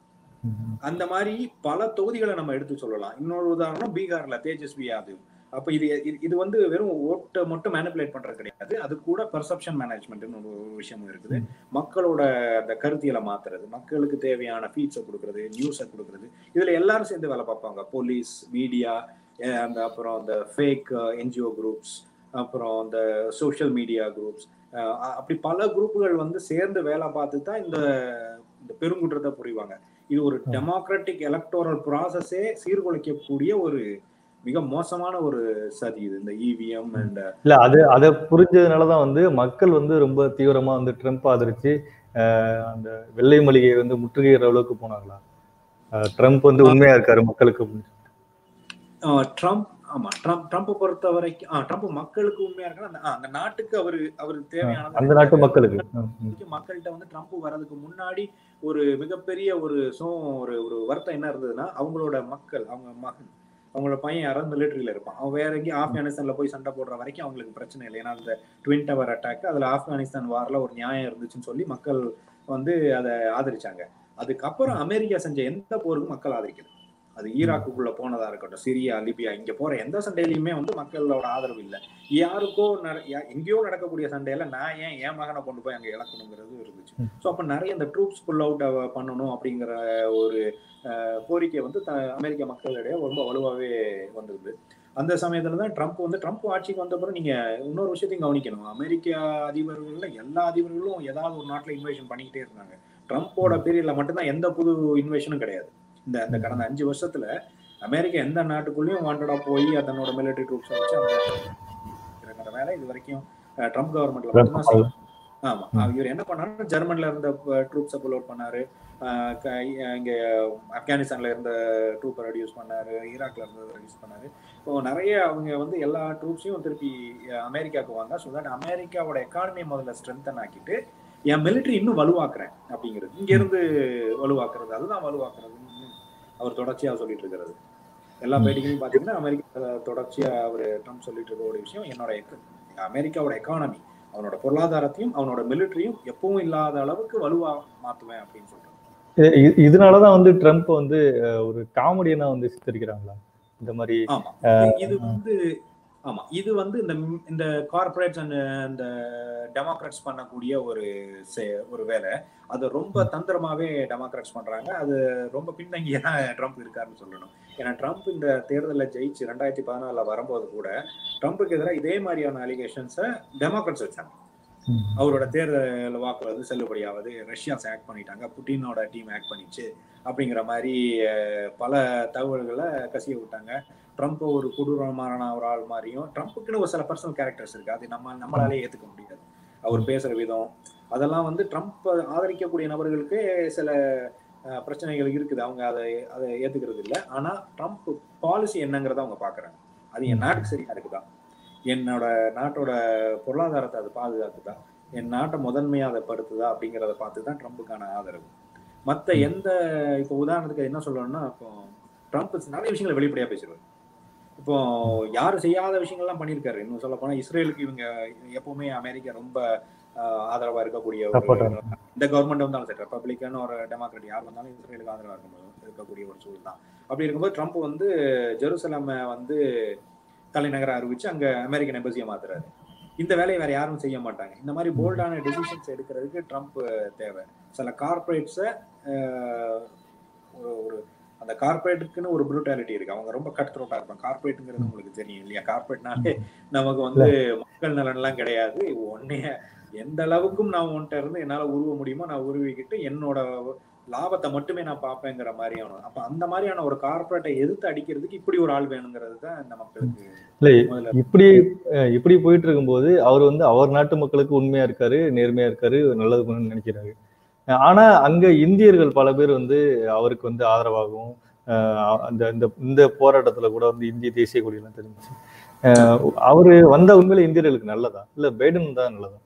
அந்த மாதிரி பல தொகுதிகளை நம்ம எடுத்து சொல்லலாம் இன்னொரு உதாரணம் பீகார்ல தேஜஸ்வி யாதவ் அப்ப இது இது வந்து வெறும் ஓட்டை மட்டும் மேனிபுலேட் பண்றது கிடையாது அது கூட பெர்செப்ஷன் மேனேஜ்மெண்ட்னு ஒரு விஷயமும் இருக்குது மக்களோட அந்த கருத்தியலை மாத்துறது மக்களுக்கு தேவையான ஃபீட்ஸை கொடுக்கறது நியூஸை கொடுக்கறது இதுல எல்லாரும் சேர்ந்து வேலை பார்ப்பாங்க போலீஸ் மீடியா அந்த அப்புறம் அந்த ஃபேக் என்ஜிஓ குரூப்ஸ் அப்புறம் இந்த சோஷியல் மீடியா குரூப்ஸ் அப்படி பல குரூப்புகள் வந்து சேர்ந்து வேலை பார்த்து தான் இந்த இந்த பெருங்குற்றத்தை புரிவாங்க இது ஒரு டெமோக்ராட்டிக் எலக்டோரல் ப்ராசஸே சீர்குலைக்கக்கூடிய ஒரு மிக மோசமான ஒரு சதி இது இந்த இவிஎம் அண்ட் இல்ல அது அதை புரிஞ்சதுனாலதான் வந்து மக்கள் வந்து ரொம்ப தீவிரமா வந்து ட்ரம்ப் ஆதரிச்சு அந்த வெள்ளை மளிகை வந்து முற்றுகையிற அளவுக்கு போனாங்களா ட்ரம்ப் வந்து உண்மையா இருக்காரு மக்களுக்கு ட்ரம்ப் ஆமா ட்ரம்ப் ட்ரம்ப் பொறுத்த வரைக்கும் ட்ரம்ப் மக்களுக்கு உண்மையா இருக்கா அந்த அந்த நாட்டுக்கு அவரு அவருக்கு தேவையான அந்த நாட்டு மக்களுக்கு மக்கள்கிட்ட வந்து ட்ரம்ப் வர்றதுக்கு முன்னாடி ஒரு மிகப்பெரிய ஒரு சோ ஒரு ஒரு வருத்தம் என்ன இருந்ததுன்னா அவங்களோட மக்கள் அவங்க மகன் அவங்களோட பையன் யாராவது மிலிட்டரியில இருப்பான் அவன் வேற எங்கேயும் ஆப்கானிஸ்தான்ல போய் சண்டை போடுற வரைக்கும் அவங்களுக்கு பிரச்சனை இல்லை ஏன்னா அந்த ட்வின் டவர் அட்டாக் அதுல ஆப்கானிஸ்தான் வாரில் ஒரு நியாயம் இருந்துச்சுன்னு சொல்லி மக்கள் வந்து அதை ஆதரிச்சாங்க அதுக்கப்புறம் அமெரிக்கா செஞ்ச எந்த போருக்கும் மக்கள் ஆதரிக்கல அது ஈராக்குக்குள்ள போனதா இருக்கட்டும் சிரியா லிபியா இங்க போற எந்த சண்டையிலுமே வந்து மக்களோட ஆதரவு இல்லை யாருக்கோ எங்கேயோ நடக்கக்கூடிய சண்டையில நான் ஏன் என் மகனை கொண்டு போய் அங்க இழக்கணுங்கிறது இருந்துச்சு ஸோ அப்ப நிறைய இந்த ட்ரூப்ஸ் புல் அவுட் பண்ணணும் அப்படிங்கிற ஒரு கோரிக்கை வந்து அமெரிக்க மக்களிடையே ரொம்ப வலுவாகவே வந்திருது அந்த சமயத்துல தான் ட்ரம்ப் வந்து ட்ரம்ப் ஆட்சிக்கு வந்த பிறகு நீங்க இன்னொரு விஷயத்தையும் கவனிக்கணும் அமெரிக்க அதிபர்கள்ல எல்லா அதிபர்களும் ஏதாவது ஒரு நாட்டுல இன்வேஷன் பண்ணிக்கிட்டே இருந்தாங்க ட்ரம்ப்போட பீரியட்ல மட்டும்தான் எந்த புது இன்வேஷனும் கிடையாது இந்த இந்த கடந்த அஞ்சு வருஷத்துல அமெரிக்கா எந்த நாட்டுக்குள்ளேயும் வாண்டடா போய் அதனோட மிலிட்டரி ட்ரூப்ஸ் வச்சு அந்த வேலை இது வரைக்கும் ட்ரம்ப் கவர்மெண்ட்ல மட்டும்தான் ஆமா இவர் என்ன பண்ணாரு ஜெர்மன்ல இருந்த ட்ரூப்ஸை புல் அவுட் பண்ணாரு இங்க ஆப்கானிஸ்தான்ல இருந்த ட்ரூப்பை ரெடியூஸ் பண்ணாரு ஈராக்ல இருந்து ரெடியூஸ் பண்ணாரு இப்போ நிறைய அவங்க வந்து எல்லா ட்ரூப்ஸையும் திருப்பி அமெரிக்காவுக்கு வாங்க ஸோ தட் அமெரிக்காவோட எக்கானமி முதல்ல ஸ்ட்ரென்தன் ஆக்கிட்டு என் மிலிட்டரி இன்னும் வலுவாக்குறேன் அப்படிங்கிறது இங்க இருந்து வலுவாக்குறது அதுதான் வலுவாக்குறதுன்னு அவர் தொடர்ச்சியா சொல்லிட்டு இருக்கிறது எல்லா பேட்டிகளையும் பாத்தீங்கன்னா அமெரிக்கா தொடர்ச்சியா அவர் ட்ரம்ப் சொல்லிட்டு இருக்க ஒரு விஷயம் என்னோட eco- அமெரிக்காவோட எக்கானமி அவனோட பொருளாதாரத்தையும் அவனோட மிலிட்டரியும் எப்பவும் இல்லாத அளவுக்கு வலுவா மாத்துவேன் அப்படின்னு சொல்றாரு இ- இ- இதனாலதான் வந்து ட்ரம்ப் வந்து அஹ், ஒரு காமெடியனா வந்து சித்தரிக்கிறாங்களா இந்த மாதிரி ஆமா இது வந்து ஆமா இது வந்து இந்த இந்த கார்பரேட்ஸ் அண்ட் இந்த டெமோக்ராட்ஸ் பண்ணக்கூடிய ஒரு செ- ஒரு வேலை அது ரொம்ப தந்திரமாவே டெமோக்ராட்ஸ் பண்றாங்க அது ரொம்ப பின்தங்கியா ட்ரம்ப் இருக்காருன்னு சொல்லணும் ஏன்னா ட்ரம்ப் இந்த தேர்தலில் ஜெயிச்சு ரெண்டாயிரத்தி பதினாலுல வரும்போது கூட ட்ரம்ப்புக்கு எதிராக இதே மாதிரியான அலிகேஷன்ஸை டெமோக்ராட்ஸ் வச்சாங்க ம், அவரோட தேர்தல் வாக்கு வந்து செல்லுபடியாவது ரஷ்யாஸ் ஆக்ட் பண்ணிட்டாங்க புட்டினோட டீம் ஆக்ட் பண்ணிச்சு அப்படிங்கிற மாதிரி அஹ், பல தகவல்களை கசிய விட்டாங்க ட்ரம்ப் ஒரு கொடூரமான ஒரு ஆள் மாதிரியும் ட்ரம்ப்புக்குன்னு ஒரு சில பர்சனல் கேரக்டர்ஸ் இருக்கு அது நம்ம நம்மளாலே ஏத்துக்க முடியாது அவர் பேசுற விதம் அதெல்லாம் வந்து ட்ரம்ப் ஆதரிக்கக்கூடிய நபர்களுக்கு சில அஹ், பிரச்சனைகள் இருக்குது அவங்க அதை அதை ஏத்துக்கிறது இல்லை ஆனா ட்ரம்ப் பாலிசி என்னங்கிறத அவங்க பாக்குறாங்க அது என் நாட்டுக்கு சரியா இருக்குதா என்னோட நாட்டோட பொருளாதாரத்தை அது பாதுகாக்குதா என் நாட்டை முதன்மையா அதை படுத்துதா அப்படிங்கிறத பார்த்து தான் ட்ரம்ப்புக்கான ஆதரவு மற்ற எந்த இப்போ உதாரணத்துக்கு என்ன சொல்லணும்னா இப்போ ட்ரம்ப் நிறைய விஷயங்களை வெளிப்படையா பேசுறாரு இப்போ யாரும் செய்யாத விஷயங்கள்லாம் பண்ணியிருக்காரு இன்னும் சொல்ல போனா இஸ்ரேலுக்கு இவங்க எப்பவுமே அமெரிக்கா ரொம்ப ஆஹ், ஆதரவா இருக்கக்கூடிய Support ஒரு இந்த கவர்மெண்ட் வந்தாலும் சரி ரெப்பப்ளிக்கன் ஒரு டெமோக்ராட் யார் வந்தாலும் இஸ்ரேலுக்கு ஆதரவா இருக்கும்போது இருக்கக்கூடிய ஒரு சூழல் தான் அப்படி இருக்கும்போது ட்ரம்ப் வந்து ஜெருசலமை வந்து தலைநகரை அறிவிச்சு அங்க அமெரிக்கன் எம்பசியை மாத்துறாரு இந்த வேலையை வேற யாரும் செய்ய மாட்டாங்க இந்த மாதிரி போல்டான டெசிஷன்ஸ் எடுக்கிறதுக்கு ட்ரம்ப் தேவை சில கார்பரேட்ஸை ஒரு ஒரு அந்த கார்பரேட்டுக்குன்னு ஒரு ப்ரூட்டாலிட்டி இருக்கு அவங்க ரொம்ப கட் த்ரோட்டா இருப்பாங்க கார்பரேட்டுங்கிறது உங்களுக்கு தெரியும் இல்லையா கார்பரேட்னாலே நமக்கு வந்து மக்கள் நலன்லாம் கிடையாது ஒன்னே எந்த அளவுக்கும் நான் உன்கிட்ட இருந்து என்னால உருவ முடியுமோ நான் உருவிக்கிட்டு என்னோட லாபத்தை மட்டுமே நான் பார்ப்பேங்கிற மாதிரியான அப்ப அந்த மாதிரியான ஒரு கார்பரேட்டை எதிர்த்து அடிக்கிறதுக்கு இப்படி ஒரு ஆள் வேணுங்கிறது தான் இந்த மக்களுக்கு இல்ல முதல்ல இப்படி அஹ், இப்படி போயிட்டு இருக்கும்போது அவர் வந்து அவர் நாட்டு மக்களுக்கு உண்மையா இருக்காரு நேர்மையா இருக்காரு நல்லது பண்ணணும்னு நினைக்கிறாரு அஹ், ஆனா அங்க இந்தியர்கள் பல பேர் வந்து அவருக்கு வந்து ஆதரவாகவும் அஹ், அந்த இந்த இந்த போராட்டத்துல கூட வந்து இந்திய தேசிய கொடியெல்லாம் தெரிஞ்சுச்சு அஹ், அவரு வந்த உண்மையில இந்தியர்களுக்கு நல்லதா இல்ல பைடன் தான் நல்லதா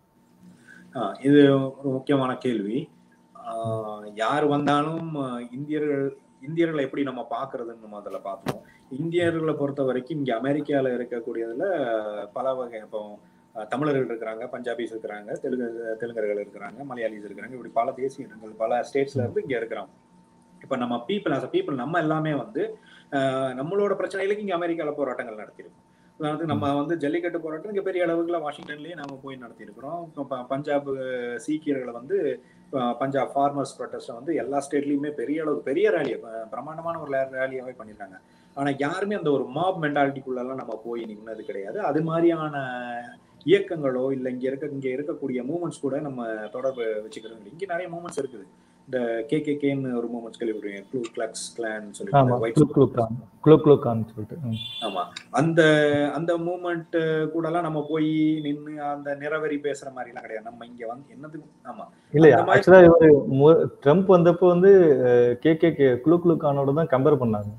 ஆஹ் இது ஒரு முக்கியமான கேள்வி ஆஹ் யார் வந்தாலும் ஆஹ் இந்தியர்கள் இந்தியர்களை எப்படி நம்ம பாக்குறதுன்னு முதல்ல பார்த்தோம் இந்தியர்களை பொறுத்த வரைக்கும் இங்க அமெரிக்கால இருக்கக்கூடியதுல பல வகை இப்போ ஆஹ் தமிழர்கள் இருக்கிறாங்க பஞ்சாபிஸ் இருக்கிறாங்க தெலுங்கு தெலுங்கர்கள் இருக்கிறாங்க மலையாளிஸ் இருக்கிறாங்க இப்படி பல தேசிய இனங்கள் பல ஸ்டேட்ஸ்ல இருந்து இங்க இருக்கிறாங்க இப்ப நம்ம பீப்புள் ஆஸ் பீப்புள் நம்ம எல்லாமே வந்து ஆஹ் நம்மளோட பிரச்சனைகளுக்கு இங்க அமெரிக்கால போராட்டங்கள் நடத்திருக்கோம் உதாரணத்துக்கு நம்ம வந்து ஜல்லிக்கட்டு போராட்டம் இங்க பெரிய அளவுக்குல வாஷிங்டன்லயே நாம போய் நடத்தியிருக்கிறோம் இப்ப ப- பஞ்சாப் அஹ், சீக்கியர்களை வந்து அஹ், பஞ்சாப் ஃபார்மர்ஸ் ப்ரொட்டஸ்ட்டை வந்து எல்லா ஸ்டேட்லயுமே பெரிய அளவுக்கு பெரிய ரேலியை பிரமாண்டமான ஒரு ரேலியாவே பண்ணியிருக்காங்க ஆனா யாருமே அந்த ஒரு மாப் மென்டாலிட்டிக்குள்ளெல்லாம் நம்ம போய் நின்னது கிடையாது அது மாதிரியான இயக்கங்களோ இல்ல இங்க இருக்க இங்க இருக்கக்கூடிய மூமெண்ட்ஸ் கூட நம்ம தொடர்பு வச்சுக்கிறது இல்லை. இங்க நிறைய மூமெண்ட்ஸ் இருக்குது இந்த கே கே கேன்னு ஒரு மூமெண்ட்ஸ் கேள்விப்படுவீங்க க்ளூ கிளக்ஸ் கிளான் ஆமா சொல்லி ஒயிட் குளு குளு கான் குளு குளு கான் சொல்லிட்டு ம். ஆமா அந்த அந்த மூமெண்ட் கூட எல்லாம் நம்ம போய் நின்னு அந்த நிறவெறி பேசுற மாதிரி எல்லாம் கிடையாது நம்ம இங்க வந்து என்னதுக்கு ஆமா இல்லையா அந்த மாதிரி- ஆக்சுவலா இவரு மு- ட்ரம்ப் வந்தப்போ வந்து கே கே கே குளு குளு கானோட தான் கம்பேர் பண்ணாங்க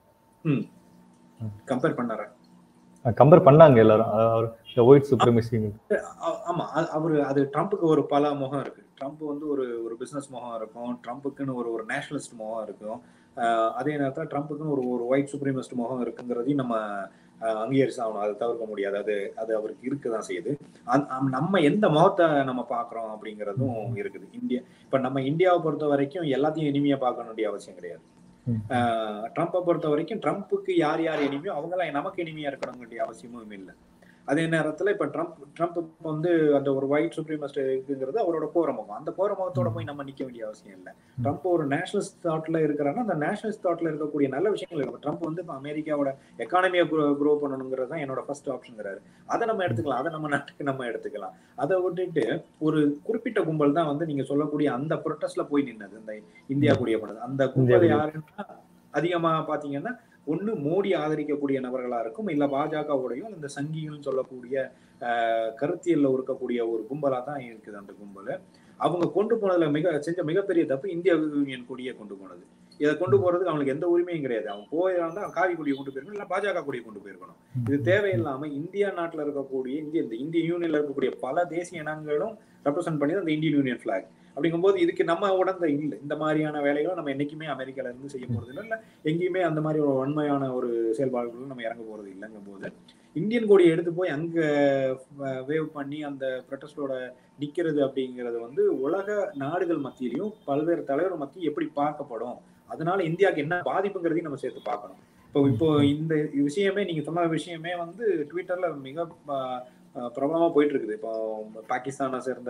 கம்பேர் பண்ணாரு கம்பேர் பண்ணாங்க எல்லாரும் அதாவது அவர் இந்த ஒயிட் சுப்ரமசி ஆ- ஆமா அ- அவரு அது ட்ரம்ப்புக்கு ஒரு பல முகம் இருக்கு ட்ரம்ப் வந்து ஒரு ஒரு பிசினஸ் முகம் இருக்கும் ட்ரம்ப்புக்குன்னு ஒரு ஒரு நேஷனலிஸ்ட் முகம் இருக்கும் ஆஹ் அதே நேரத்துல ட்ரம்ப்புக்குன்னு ஒரு ஒரு ஒயிட் சுப்ரீமிஸ்ட் முகம் இருக்குங்கிறதையும் நம்ம ஆஹ் அங்கீகரிச்சு ஆகணும் அதை தவிர்க்க முடியாது அது அது அவருக்கு இருக்குதான் செய்யுது அந்த- அம்- நம்ம எந்த முகத்தை நம்ம பாக்குறோம் அப்படிங்கிறதும் இருக்குது இந்தியா இப்ப நம்ம இந்தியாவை பொறுத்த வரைக்கும் எல்லாத்தையும் இனிமையா பார்க்க வேண்டிய அவசியம் கிடையாது ம். ஆஹ் ட்ரம்ப்பை பொறுத்த வரைக்கும் ட்ரம்ப்புக்கு யார் யார் இனிமையோ அவங்களாம் நமக்கு இனிமையா இருக்கணும் வேண்டிய அவசியமும் இல்லை அதே நேரத்துல இப்ப ட்ரம்ப் ட்ரம்ப் இப்ப வந்து அந்த ஒரு ஒயிட் சுப்ரீமஸ்ட் இருக்குங்கிறது அவரோட போரமுகம் அந்த போரமுகத்தோட போய் நம்ம நிக்க வேண்டிய அவசியம் இல்லை ட்ரம்ப் ஒரு நேஷனலிஸ்ட் தாட்ல இருக்கிறான்னா அந்த நேஷனலிஸ்ட் தாட்ல இருக்கக்கூடிய நல்ல விஷயங்கள் இருக்கு ட்ரம்ப் வந்து இப்ப அமெரிக்காவோட எக்கானமியை க்ரோ பண்ணணுங்கிறது தான் என்னோட ஃபர்ஸ்ட் ஆப்ஷன்ங்கிறாரு அதை நம்ம எடுத்துக்கலாம் அதை நம்ம நாட்டுக்கு நம்ம எடுத்துக்கலாம் அதை விட்டுட்டு ஒரு குறிப்பிட்ட கும்பல் தான் வந்து நீங்க சொல்லக்கூடிய அந்த ப்ரொட்டஸ்ட்ல போய் நின்னது இந்த இந்தியா கூடிய பண்ணது அந்த கும்பல் இந்தியா யாருன்னா அதிகமா பாத்தீங்கன்னா ஒண்ணு மோடி ஆதரிக்கக்கூடிய நபர்களா இருக்கும் இல்ல பாஜகவுடையும் இந்த சங்கிகள் சொல்லக்கூடிய ஆஹ், கருத்தியல்ல இருக்கக்கூடிய ஒரு கும்பலா தான் இருக்குது அந்த கும்பல் அவங்க கொண்டு போனதுல மிக செஞ்ச மிகப்பெரிய தப்பு இந்திய யூனியன் கொடியை கொண்டு போனது இதை கொண்டு போறதுக்கு அவனுக்கு எந்த உரிமையும் கிடையாது அவன் போயிருந்தா அவன் காவி கொடியை கொண்டு போயிருக்கணும் இல்ல பாஜக கொடியை கொண்டு போயிருக்கணும் இது தேவையில்லாம இந்தியா நாட்டுல இருக்கக்கூடிய இந்திய இந்த இந்திய யூனியன்ல இருக்கக்கூடிய பல தேசிய இனங்களும் ரெப்ரசென்ட் பண்ணி இந்த இந்தியன் யூனியன் பிளாக் அப்படிங்கும்போது இதுக்கு நம்ம உடந்த இல்லை இந்த மாதிரியான வேலைகளை நம்ம என்னைக்குமே அமெரிக்கால இருந்து செய்ய போறது இல்லை இல்ல எங்கேயுமே அந்த மாதிரி ஒரு வன்மையான ஒரு செயல்பாடுகளும் நம்ம இறங்க போறது இல்லைங்கும் போது இந்தியன் கொடியை எடுத்து போய் அங்க வேவ் பண்ணி அந்த ப்ரொட்டஸ்டோட நிக்கிறது அப்படிங்கிறது வந்து உலக நாடுகள் மத்தியிலையும் பல்வேறு தலைவர் மத்தியும் எப்படி பார்க்கப்படும் அதனால இந்தியாவுக்கு என்ன பாதிப்புங்கிறதையும் நம்ம சேர்த்து பார்க்கணும் இப்போ இப்போ இந்த விஷயமே நீங்க சொன்ன விஷயமே வந்து ட்விட்டர்ல மிக பிரபலமா போயிட்டு இருக்குது இப்போ பாகிஸ்தானை சேர்ந்த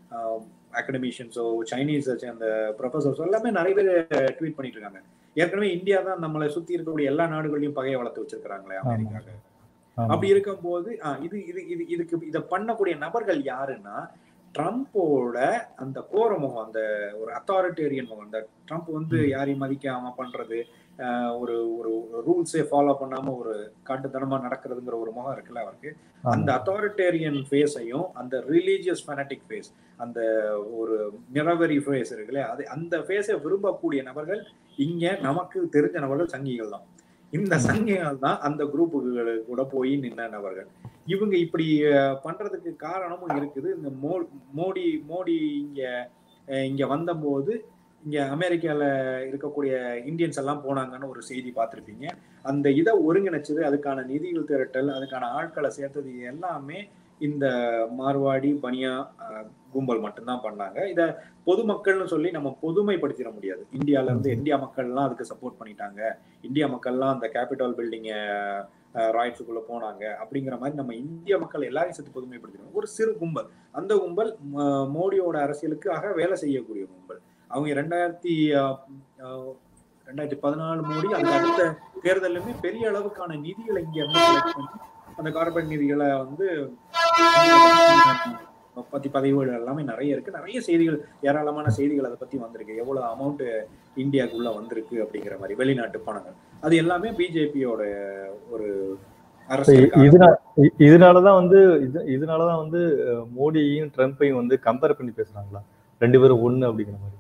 அகடமிஷியன்ஸோ சைனீஸை சேர்ந்த ப்ரொஃபசர்ஸோ எல்லாமே நிறைய பேர் ட்வீட் பண்ணிட்டு இருக்காங்க ஏற்கனவே இந்தியா தான் நம்மளை சுத்தி இருக்கக்கூடிய எல்லா நாடுகளையும் பகையை வளர்த்து வச்சிருக்கிறாங்களே அமெரிக்காக அப்படி இருக்கும்போது இது இது இது இதுக்கு இதை பண்ணக்கூடிய நபர்கள் யாருன்னா ட்ரம்ப்போட அந்த கோர முகம் அந்த ஒரு அத்தாரிட்டேரியன் முகம் அந்த ட்ரம்ப் வந்து யாரையும் மதிக்காம பண்றது ஒரு ஒரு ரூல்ஸே ஃபாலோ பண்ணாம ஒரு காட்டுத்தனமா நடக்கிறதுங்கிற ஒரு முகம் இருக்குல்ல அவருக்கு அந்த அத்தாரிட்டேரியன் ஃபேஸையும் அந்த ரிலீஜியஸ் ஃபெனட்டிக் ஃபேஸ் அந்த ஒரு நிறவரி ஃபேஸ் இருக்குல்ல அது அந்த ஃபேஸை விரும்பக்கூடிய நபர்கள் இங்க நமக்கு தெரிஞ்ச நபர்கள் சங்கிகள் தான் இந்த சங்கிகள் தான் அந்த குரூப்புகள் கூட போய் நின்ன நபர்கள் இவங்க இப்படி பண்றதுக்கு காரணமும் இருக்குது இந்த மோ மோடி மோடி இங்க இங்க வந்தபோது இங்க அமெரிக்கால இருக்கக்கூடிய இந்தியன்ஸ் எல்லாம் போனாங்கன்னு ஒரு செய்தி பார்த்துருப்பீங்க அந்த இதை ஒருங்கிணைச்சது அதுக்கான நிதிகள் திரட்டல் அதுக்கான ஆட்களை சேர்த்தது எல்லாமே இந்த மார்வாடி பனியா கும்பல் மட்டும்தான் பண்ணாங்க இத பொதுமக்கள்னு சொல்லி நம்ம பொதுமைப்படுத்திட முடியாது இந்தியால இருந்து இந்தியா மக்கள்லாம் அதுக்கு சப்போர்ட் பண்ணிட்டாங்க இந்தியா மக்கள்லாம் அந்த கேபிட்டல் பில்டிங்க ராய்ட்ஸுக்குள்ள போனாங்க அப்படிங்கிற மாதிரி நம்ம இந்திய மக்கள் எல்லாரையும் சேர்த்து பொதுமைப்படுத்திடுவோம் ஒரு சிறு கும்பல் அந்த கும்பல் மோடியோட அரசியலுக்காக வேலை செய்யக்கூடிய கும்பல் அவங்க ரெண்டாயிரத்தி ரெண்டாயிரத்தி பதினாலு மோடி அந்த அடுத்த தேர்தலுமே பெரிய அளவுக்கான நிதிகளை இங்க இருந்து அந்த கார்பரேட் நிதிகளை வந்து பத்தி பதவிகள் எல்லாமே நிறைய இருக்கு நிறைய செய்திகள் ஏராளமான செய்திகள் அதை பத்தி வந்திருக்கு எவ்வளவு அமௌண்ட் இந்தியாவுக்குள்ள வந்திருக்கு அப்படிங்கிற மாதிரி வெளிநாட்டு பணங்கள் அது எல்லாமே பிஜேபியோட ஒரு இதனாலதான் வந்து இதனாலதான் வந்து மோடியையும் ட்ரம்ப்பையும் வந்து கம்பேர் பண்ணி பேசுறாங்களா ரெண்டு பேரும் ஒண்ணு அப்படிங்கிற மாதிரி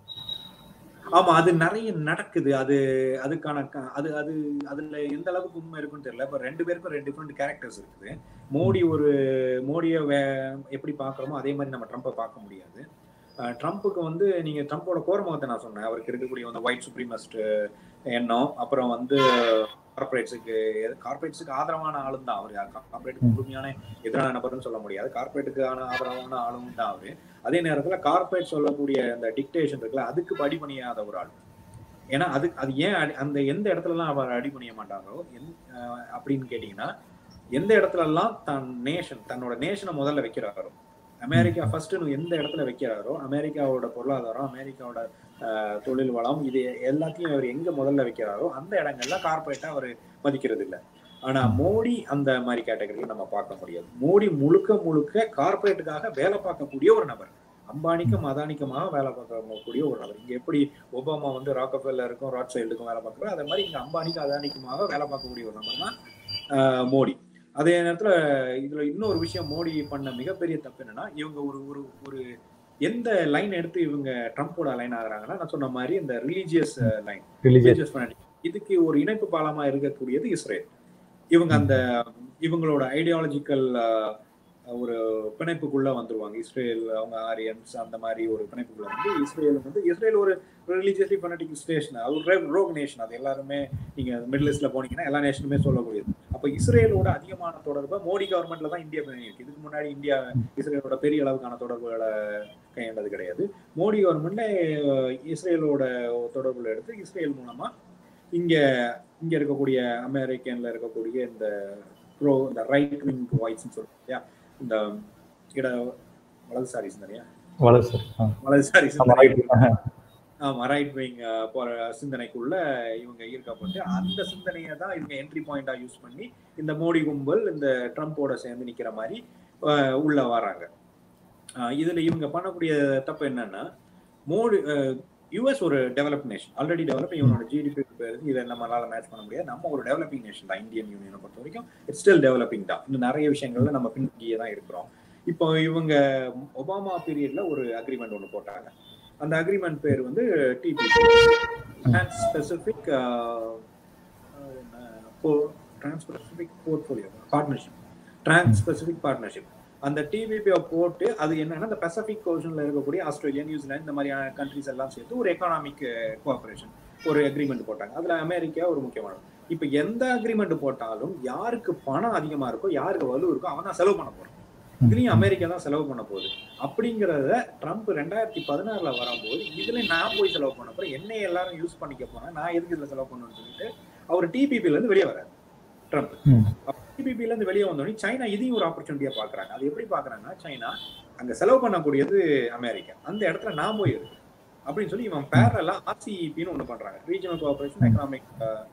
ஆமா அது நிறைய நடக்குது அது அதுக்கான அது அது அதுல எந்த அளவுக்கு உண்மை இருக்குன்னு தெரியல இப்ப ரெண்டு பேருக்கும் ரெண்டு டிஃப்ரெண்ட் கேரக்டர்ஸ் இருக்குது மோடி ஒரு மோடியை எப்படி பாக்குறோமோ அதே மாதிரி நம்ம ட்ரம்ப்பை பார்க்க முடியாது ட்ரம்ப்புக்கு வந்து நீங்க ட்ரம்ப்போட கோரமுகத்தை நான் சொன்னேன் அவருக்கு இருக்கக்கூடிய அந்த ஒயிட் சுப்ரீமஸ்ட் எண்ணம் அப்புறம் வந்து கார்பரேட்ஸுக்கு கார்பரேட்ஸுக்கு ஆதரவான ஆளும் தான் அவர் கார்பரேட்டுக்கு முழுமையான எதிரான நபர்னு சொல்ல முடியாது கார்பரேட்டுக்கான ஆதரவான ஆளும் தான் அவரு அதே நேரத்துல கார்பரேட் சொல்லக்கூடிய அந்த டிக்டேஷன் இருக்குல்ல அதுக்கு அடிபணியாத ஒரு ஆள் ஏன்னா அது அது ஏன் அந்த எந்த இடத்துலலாம் அவர் அடிபணிய மாட்டாங்களோ அப்படின்னு கேட்டீங்கன்னா எந்த இடத்துல எல்லாம் தன் நேஷன் தன்னோட நேஷனை முதல்ல வைக்கிறாரோ அமெரிக்கா ஃபர்ஸ்ட் எந்த இடத்துல வைக்கிறாரோ அமெரிக்காவோட பொருளாதாரம் அமெரிக்காவோட தொழில் வளம் இது எல்லாத்தையும் அவர் எங்க முதல்ல வைக்கிறாரோ அந்த இடங்கள்ல கார்பரேட்டா அவர் மதிக்கிறது இல்லை ஆனா மோடி அந்த மாதிரி கேட்டகரியில் நம்ம பார்க்க முடியாது மோடி முழுக்க முழுக்க கார்பரேட்டுக்காக வேலை பார்க்கக்கூடிய ஒரு நபர் அம்பானிக்கும் அதானிக்குமாக வேலை பார்க்கக்கூடிய ஒரு நபர் இங்க எப்படி ஒபாமா வந்து ராக்கஃபெல்லருக்கும் ராட் சைல்டுக்கும் வேலை பார்க்குறோம் அதே மாதிரி இங்க அம்பானிக்கும் அதானிக்குமாக வேலை பார்க்கக்கூடிய ஒரு நபர் தான் மோடி அதே நேரத்துல இதுல இன்னொரு விஷயம் மோடி பண்ண மிகப்பெரிய தப்பு என்னன்னா இவங்க ஒரு ஒரு ஒரு எந்த லைன் எடுத்து இவங்க ட்ரம்ப்போட லைன் ஆகுறாங்கன்னா நான் சொன்ன மாதிரி இந்த ரிலீஜியஸ் லைன் ரிலீஜியஸ் இதுக்கு ஒரு இணைப்பு பாலமா இருக்கக்கூடியது இஸ்ரேல் இவங்க அந்த இவங்களோட ஐடியாலஜிக்கல் ஒரு பிணைப்புக்குள்ள வந்துருவாங்க இஸ்ரேல் அவங்க ஆரியன்ஸ் அந்த மாதிரி ஒரு பிணைப்புக்குள்ள வந்து இஸ்ரேல் வந்து இஸ்ரேல் ஒரு ரிலீஜியஸ்லி ஃபனட்டிக் ஸ்டேஷன் அது ஒரு ரோக் நேஷன் அது எல்லாருமே நீங்க மிடில் ஈஸ்ட்ல போனீங்கன்னா எல்லா நேஷனுமே சொல்லக்கூடியது அப்ப இஸ்ரேலோட அதிகமான தொடர்பை மோடி கவர்மெண்ட்ல தான் இந்தியா இருக்கு இதுக்கு முன்னாடி இந்தியா இஸ்ரேலோட பெரிய அளவுக்கான தொடர்புகளை கையாண்டது கிடையாது மோடி கவர்மெண்ட்ல இஸ்ரேலோட தொடர்புல எடுத்து இஸ்ரேல் மூலமா இங்க இங்க இருக்கக்கூடிய அமெரிக்கன்ல இருக்கக்கூடிய இந்த ப்ரோ இந்த ரைட் விங் வாய்ஸ்ன்னு சொல்றோம் இல்லையா இந்த இட வலதுசாரி சிந்தனையா வலதுசாரி வலதுசாரி சிந்தனை ஆமா ரைட் விங் போற சிந்தனைக்குள்ள இவங்க ஈர்க்கப்பட்டு அந்த சிந்தனையை தான் இவங்க என்ட்ரி பாயிண்டா யூஸ் பண்ணி இந்த மோடி கும்பல் இந்த ட்ரம்ப்போட சேர்ந்து நிக்கிற மாதிரி உள்ள வராங்க இதுல இவங்க பண்ணக்கூடிய தப்பு என்னன்னா மோடி யூஎஸ் ஒரு டெவலப் நேஷன் ஆல்ரெடி டெவலப் இவனோட ஜிடிபி இதை நம்மளால மேட்ச் பண்ண முடியாது நம்ம ஒரு டெவலப்பிங் நேஷன் தான் இந்தியன் யூனியனை பொறுத்த வரைக்கும் இட்ஸ் ஸ்டில் டெவலப்பிங் தான் இன்னும் நிறைய விஷயங்கள்ல நம்ம பின்தங்கியே தான் இருக்கிறோம் இப்போ இவங்க ஒபாமா பீரியட்ல ஒரு அக்ரிமெண்ட் ஒன்று போட்டாங்க அந்த அக்ரிமெண்ட் பேர் வந்து TPP trans specific trans specific portfolio partnership trans specific partnership அந்த டிபிபியை போட்டு அது என்னன்னா இந்த பசிபிக் ஓஷன்ல இருக்கக்கூடிய ஆஸ்திரேலியா நியூசிலாந்து இந்த மாதிரியான கண்ட்ரிஸ் எல்லாம் சேர்த்து ஒரு எக்கனாமிக் கோஆபரேஷன் ஒரு அக்ரிமெண்ட் போட்டாங்க அதுல அமெரிக்கா ஒரு முக்கியமானது இப்ப எந்த அக்ரிமெண்ட் போட்டாலும் யாருக்கு பணம் அதிகமா இருக்கோ யாருக்கு வலு இருக்கோ அவன் தான் செலவு பண்ண போறான் இதுலயும் அமெரிக்கா தான் செலவு பண்ண போகுது அப்படிங்கறத ட்ரம்ப் ரெண்டாயிரத்தி பதினாறுல வரும்போது இதுல நான் போய் செலவு பண்ண போறேன் என்னை எல்லாரும் யூஸ் பண்ணிக்க போறேன் நான் எதுக்கு இதுல செலவு பண்ணணும்னு சொல்லிட்டு அவர் டிபிபில இருந்து வெளியே வராரு ட்ரம்ப் டிபிபில இருந்து வெளியே வந்தோடனே சைனா இதையும் ஒரு ஆப்பர்ச்சுனிட்டியா பாக்குறாங்க அது எப்படி பாக்குறாங்கன்னா சைனா அங்க செலவு பண்ணக்கூடியது அமெரிக்கா அந்த இடத்துல நான் போய் இருக்கு அப்படின்னு சொல்லி இவன் பேரலா ஆர்சிஇபின்னு ஒண்ணு பண்றாங்க ரீஜனல் கோஆபரேஷன் எக்கனாமிக்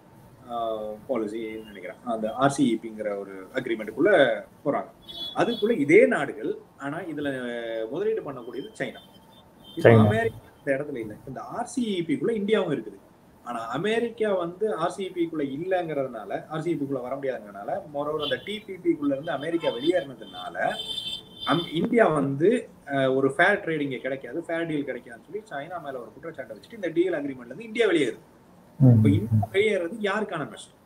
பாலிசி நினைக்கிறேன் அந்த ஆர்சிஇபிங்கிற ஒரு அக்ரிமெண்ட்டுக்குள்ள போறாங்க அதுக்குள்ள இதே நாடுகள் ஆனா இதுல முதலீடு பண்ணக்கூடியது சைனா இப்போ அமெரிக்கா இந்த இடத்துல இல்லை இந்த ஆர்சிஇபிக்குள்ள இந்தியாவும் இருக்குது ஆனா அமெரிக்கா வந்து ஆர்சிபிக்குள்ள இல்லைங்கிறதுனால ஆர்சிபிக்குள்ள வர முடியாதுங்கிறதுனால மொரோவர் அந்த டிபிபிக்குள்ள இருந்து அமெரிக்கா வெளியேறினதுனால இந்தியா வந்து ஒரு ஃபேர் ட்ரேடிங் கிடைக்காது ஃபேர் டீல் கிடைக்காதுன்னு சொல்லி சைனா மேல ஒரு குற்றச்சாட்டை வச்சுட்டு இந்த டீல் அக்ரிமெண்ட்ல இருந்து இந்தியா வெளியேறுது இப்போ இந்தியா வெளியேறது யாருக்கான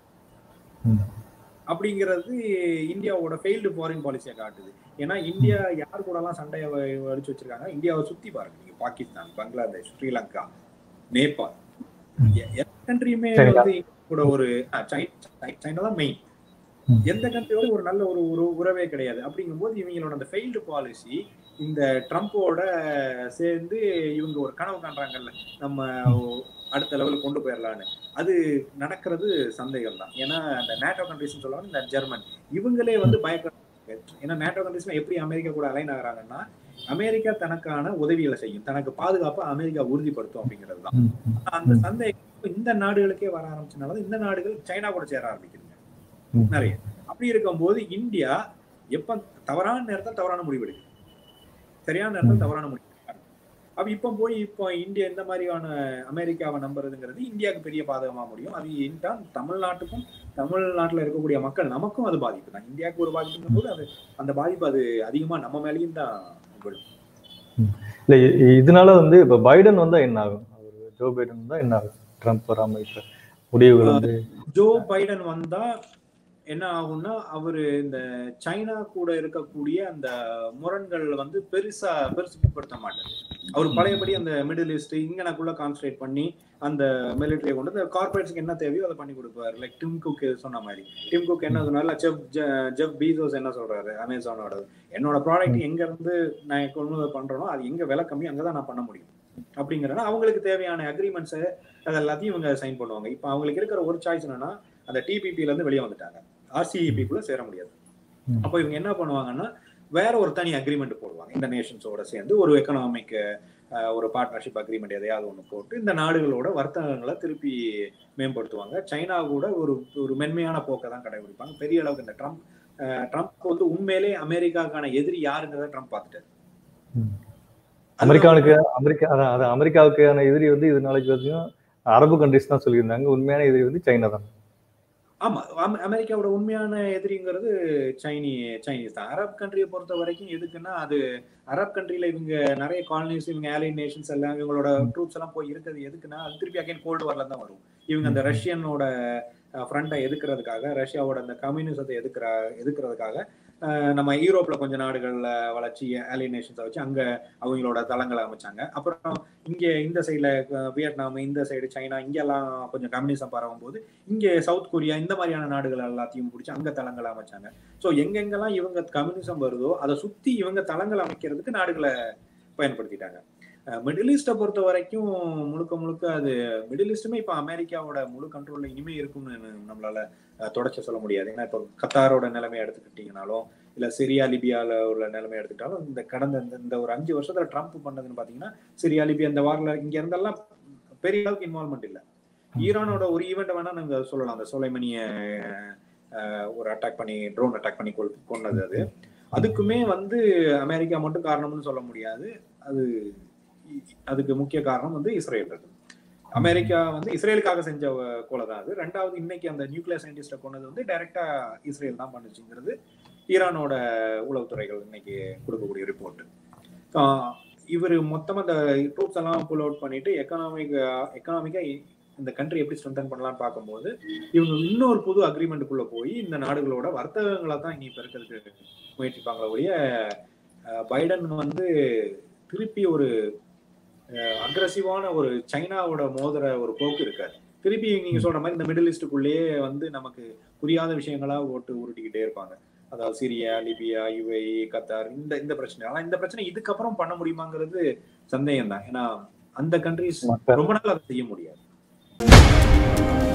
நஷ்டம் அப்படிங்கிறது இந்தியாவோட ஃபெயில்டு ஃபாரின் பாலிசியை காட்டுது ஏன்னா இந்தியா யார் கூட எல்லாம் சண்டையை அடிச்சு வச்சிருக்காங்க இந்தியாவை சுத்தி பாருங்க நீங்க பாகிஸ்தான் பங்களாதேஷ் ஸ்ரீலங்கா நேபாள் எந்த கண்ட்ரியுமே வந்து கூட ஒரு சைனா தான் மெயின் எந்த கண்ட்ரியோட ஒரு நல்ல ஒரு ஒரு உறவே கிடையாது அப்படிங்கும்போது இவங்களோட அந்த ஃபெயில்டு பாலிசி இந்த ட்ரம்ப்போட சேர்ந்து இவங்க ஒரு கனவு காண்றாங்கல்ல நம்ம அடுத்த லெவலுக்கு கொண்டு போயிடலான்னு அது நடக்கிறது சந்தேகம் தான் ஏன்னா அந்த நேட்டோ கண்ட்ரிஸ் சொல்லுவாங்க இந்த ஜெர்மன் இவங்களே வந்து பயக்க ஏன்னா நேட்டோ கண்ட்ரிஸ்ல எப்படி அமெரிக்கா கூட அலைன் ஆகுறாங்கன்னா அமெரிக்கா தனக்கான உதவிகளை செய்யும் தனக்கு பாதுகாப்பை அமெரிக்கா உறுதிப்படுத்தும் அப்படிங்கிறது தான் அந்த சந்தேகம் இந்த நாடுகளுக்கே வர ஆரம்பிச்சனால இந்த நாடுகள் சைனா கூட சேர ஆரம்பிக்குதுங்க நிறைய அப்படி இருக்கும்போது இந்தியா எப்ப தவறான நேரத்தில் தவறான முடிவு எடுக்குது சரியான நேரத்தில் தவறான முடிவு அப்ப இப்ப போய் இப்போ இந்தியா இந்த மாதிரியான அமெரிக்காவை நம்புறதுங்கிறது இந்தியாவுக்கு பெரிய பாதகமா முடியும் அது என்றால் தமிழ்நாட்டுக்கும் தமிழ்நாட்டுல இருக்கக்கூடிய மக்கள் நமக்கும் அது பாதிப்பு தான் இந்தியாவுக்கு ஒரு பாதிப்புங்கும் போது அது அந்த பாதிப்பு அது அதிகமா நம்ம மேலேயும் தான் விழும் இல்ல இதனால வந்து இப்ப பைடன் வந்தா என்ன ஆகும் அவர் ஜோ பைடன் வந்தா என்ன ஆகும் ட்ரம்ப் வராம இப்ப முடிவுகள் வந்து ஜோ பைடன் வந்தா என்ன ஆகும்னா அவரு இந்த சைனா கூட இருக்கக்கூடிய அந்த முரண்கள் வந்து பெருசா பெருசுப்படுத்த மாட்டார் அவர் பழையபடி அந்த மிடில் ஈஸ்ட் இங்கனக்குள்ள கான்சன்ட்ரேட் பண்ணி அந்த மிலிட்டரியை கொண்டு இந்த கார்பரேட்ஸ்க்கு என்ன தேவையோ அதை பண்ணி கொடுப்பாரு லைக் டிம் குக் சொன்ன மாதிரி டிம் குக் என்ன சொன்னால ஜெப் ஜெப் பீசோஸ் என்ன சொல்றாரு அமேசானோட என்னோட ப்ராடக்ட் எங்க இருந்து நான் கொண்டு பண்றேனோ அது எங்க விலை கம்மி அங்கதான் நான் பண்ண முடியும் அப்படிங்கிறனா அவங்களுக்கு தேவையான அக்ரிமெண்ட்ஸ் அது எல்லாத்தையும் இவங்க சைன் பண்ணுவாங்க இப்போ அவங்களுக்கு இருக்கிற ஒரு சாய்ஸ் என்னன்னா அந்த டிபிபில இருந்து வெளியே வந்துட்டாங்க ஆர்சிஇபிக்குள்ள சேர முடியாது அப்போ இவங்க என்ன பண்ணுவாங்கன்னா வேற ஒரு தனி அக்ரிமெண்ட் போடுவாங்க இந்த நேஷன்ஸோட சேர்ந்து ஒரு எக்கனாமிக் ஒரு பார்ட்னர்ஷிப் அக்ரிமெண்ட் எதையாவது ஒன்று போட்டு இந்த நாடுகளோட வர்த்தகங்களை திருப்பி மேம்படுத்துவாங்க சைனா கூட ஒரு ஒரு மென்மையான போக்கை தான் கடைபிடிப்பாங்க பெரிய அளவுக்கு இந்த ட்ரம்ப் ட்ரம்ப் வந்து உண்மையிலே அமெரிக்காவுக்கான எதிரி யாருங்கிறத ட்ரம்ப் பார்த்துட்டாரு அமெரிக்காவுக்கு அமெரிக்கா அதான் அமெரிக்காவுக்கான எதிரி வந்து இது நாளைக்கு பார்த்தீங்கன்னா அரபு கண்ட்ரிஸ் தான் சொல்லியிருந்தாங்க உண்மையான எதிரி வந்து சைனா தான் ஆமா அமெரிக்காவோட உண்மையான எதிரிங்கிறது சைனி சைனீஸ் தான் அரப் கண்ட்ரியை பொறுத்த வரைக்கும் எதுக்குன்னா அது அரப் கண்ட்ரில இவங்க நிறைய காலனிஸ் இவங்க ஏலைன் நேஷன்ஸ் எல்லாம் இவங்களோட ட்ரூப்ஸ் எல்லாம் போய் இருக்கிறது எதுக்குன்னா அது திருப்பி அகைன் கோல்டு வார்ல தான் வரும் இவங்க அந்த ரஷ்யனோட ஃப்ரண்ட்டை எதுக்குறதுக்காக ரஷ்யாவோட அந்த கம்யூனிசத்தை எதுக்குற எதுக்குறதுக்காக நம்ம யூரோப்ல கொஞ்ச நாடுகள்ல வளர்ச்சி ஏலியனேஷன்ஸை வச்சு அங்க அவங்களோட தளங்களை அமைச்சாங்க அப்புறம் இங்க இந்த சைட்ல வியட்நாம் இந்த சைடு சைனா இங்கெல்லாம் கொஞ்சம் கம்யூனிசம் பரவும் போது இங்க சவுத் கொரியா இந்த மாதிரியான நாடுகள் எல்லாத்தையும் பிடிச்சி அங்க தளங்களை அமைச்சாங்க ஸோ எங்கெங்கெல்லாம் இவங்க கம்யூனிசம் வருதோ அதை சுத்தி இவங்க தளங்கள் அமைக்கிறதுக்கு நாடுகளை பயன்படுத்திட்டாங்க மிடில் ஈஸ்டை பொறுத்த வரைக்கும் முழுக்க முழுக்க அது மிடில் ஈஸ்ட்டுமே இப்போ அமெரிக்காவோட முழு கண்ட்ரோல்ல இனிமே இருக்கும்னு நம்மளால தொடர்ச்சி சொல்ல முடியாது ஏன்னா இப்போ கத்தாரோட நிலைமை எடுத்துக்கிட்டீங்கனாலும் இல்ல சிரியா லிபியால உள்ள நிலைமை எடுத்துக்கிட்டாலும் இந்த கடந்த இந்த ஒரு அஞ்சு வருஷத்துல ட்ரம்ப் பண்ணதுன்னு பாத்தீங்கன்னா சிரியா லிபியா இந்த வாரில் இங்க இருந்தெல்லாம் பெரிய அளவுக்கு இன்வால்மெண்ட் இல்லை ஈரானோட ஒரு ஈவெண்ட் வேணா நாங்க சொல்லலாம் அந்த சோலைமணிய ஒரு அட்டாக் பண்ணி ட்ரோன் அட்டாக் பண்ணி கொண்டது அது அதுக்குமே வந்து அமெரிக்கா மட்டும் காரணம்னு சொல்ல முடியாது அது அதுக்கு முக்கிய காரணம் வந்து இஸ்ரேல் இருக்கு அமெரிக்கா வந்து இஸ்ரேலுக்காக செஞ்ச கொலை தான் அது ரெண்டாவது இன்னைக்கு அந்த நியூக்ளியர் சயின்டிஸ்ட கொண்டது வந்து டைரக்டா இஸ்ரேல் தான் பண்ணுச்சுங்கிறது ஈரானோட உளவுத்துறைகள் இன்னைக்கு கொடுக்கக்கூடிய ரிப்போர்ட் இவர் மொத்தமா அந்த ட்ரூப்ஸ் எல்லாம் புல் அவுட் பண்ணிட்டு எக்கனாமிக் எக்கனாமிக்கா இந்த கண்ட்ரி எப்படி ஸ்ட்ரென்தன் பண்ணலாம்னு பார்க்கும்போது இவங்க இன்னொரு புது அக்ரிமெண்ட்டுக்குள்ள போய் இந்த நாடுகளோட வர்த்தகங்களை தான் இனி பெருக்கிறதுக்கு முயற்சிப்பாங்களே ஒழிய அஹ், பைடன் வந்து திருப்பி ஒரு அக்ரஸிவான ஒரு சைனாவோட மோதிர ஒரு போக்கு இருக்காது திருப்பி நீங்க சொல்ற மாதிரி இந்த மிடில் ஈஸ்டுக்குள்ளேயே வந்து நமக்கு புரியாத விஷயங்களா ஓட்டு உருட்டிக்கிட்டே இருப்பாங்க அதாவது சிரியா லிபியா யுஏஇ கத்தார் இந்த இந்த பிரச்சனை ஆனா இந்த பிரச்சனை இதுக்கப்புறம் பண்ண முடியுமாங்கிறது சந்தேகம் தான் ஏன்னா அந்த கண்ட்ரிஸ் ரொம்ப நாள் அதை செய்ய முடியாது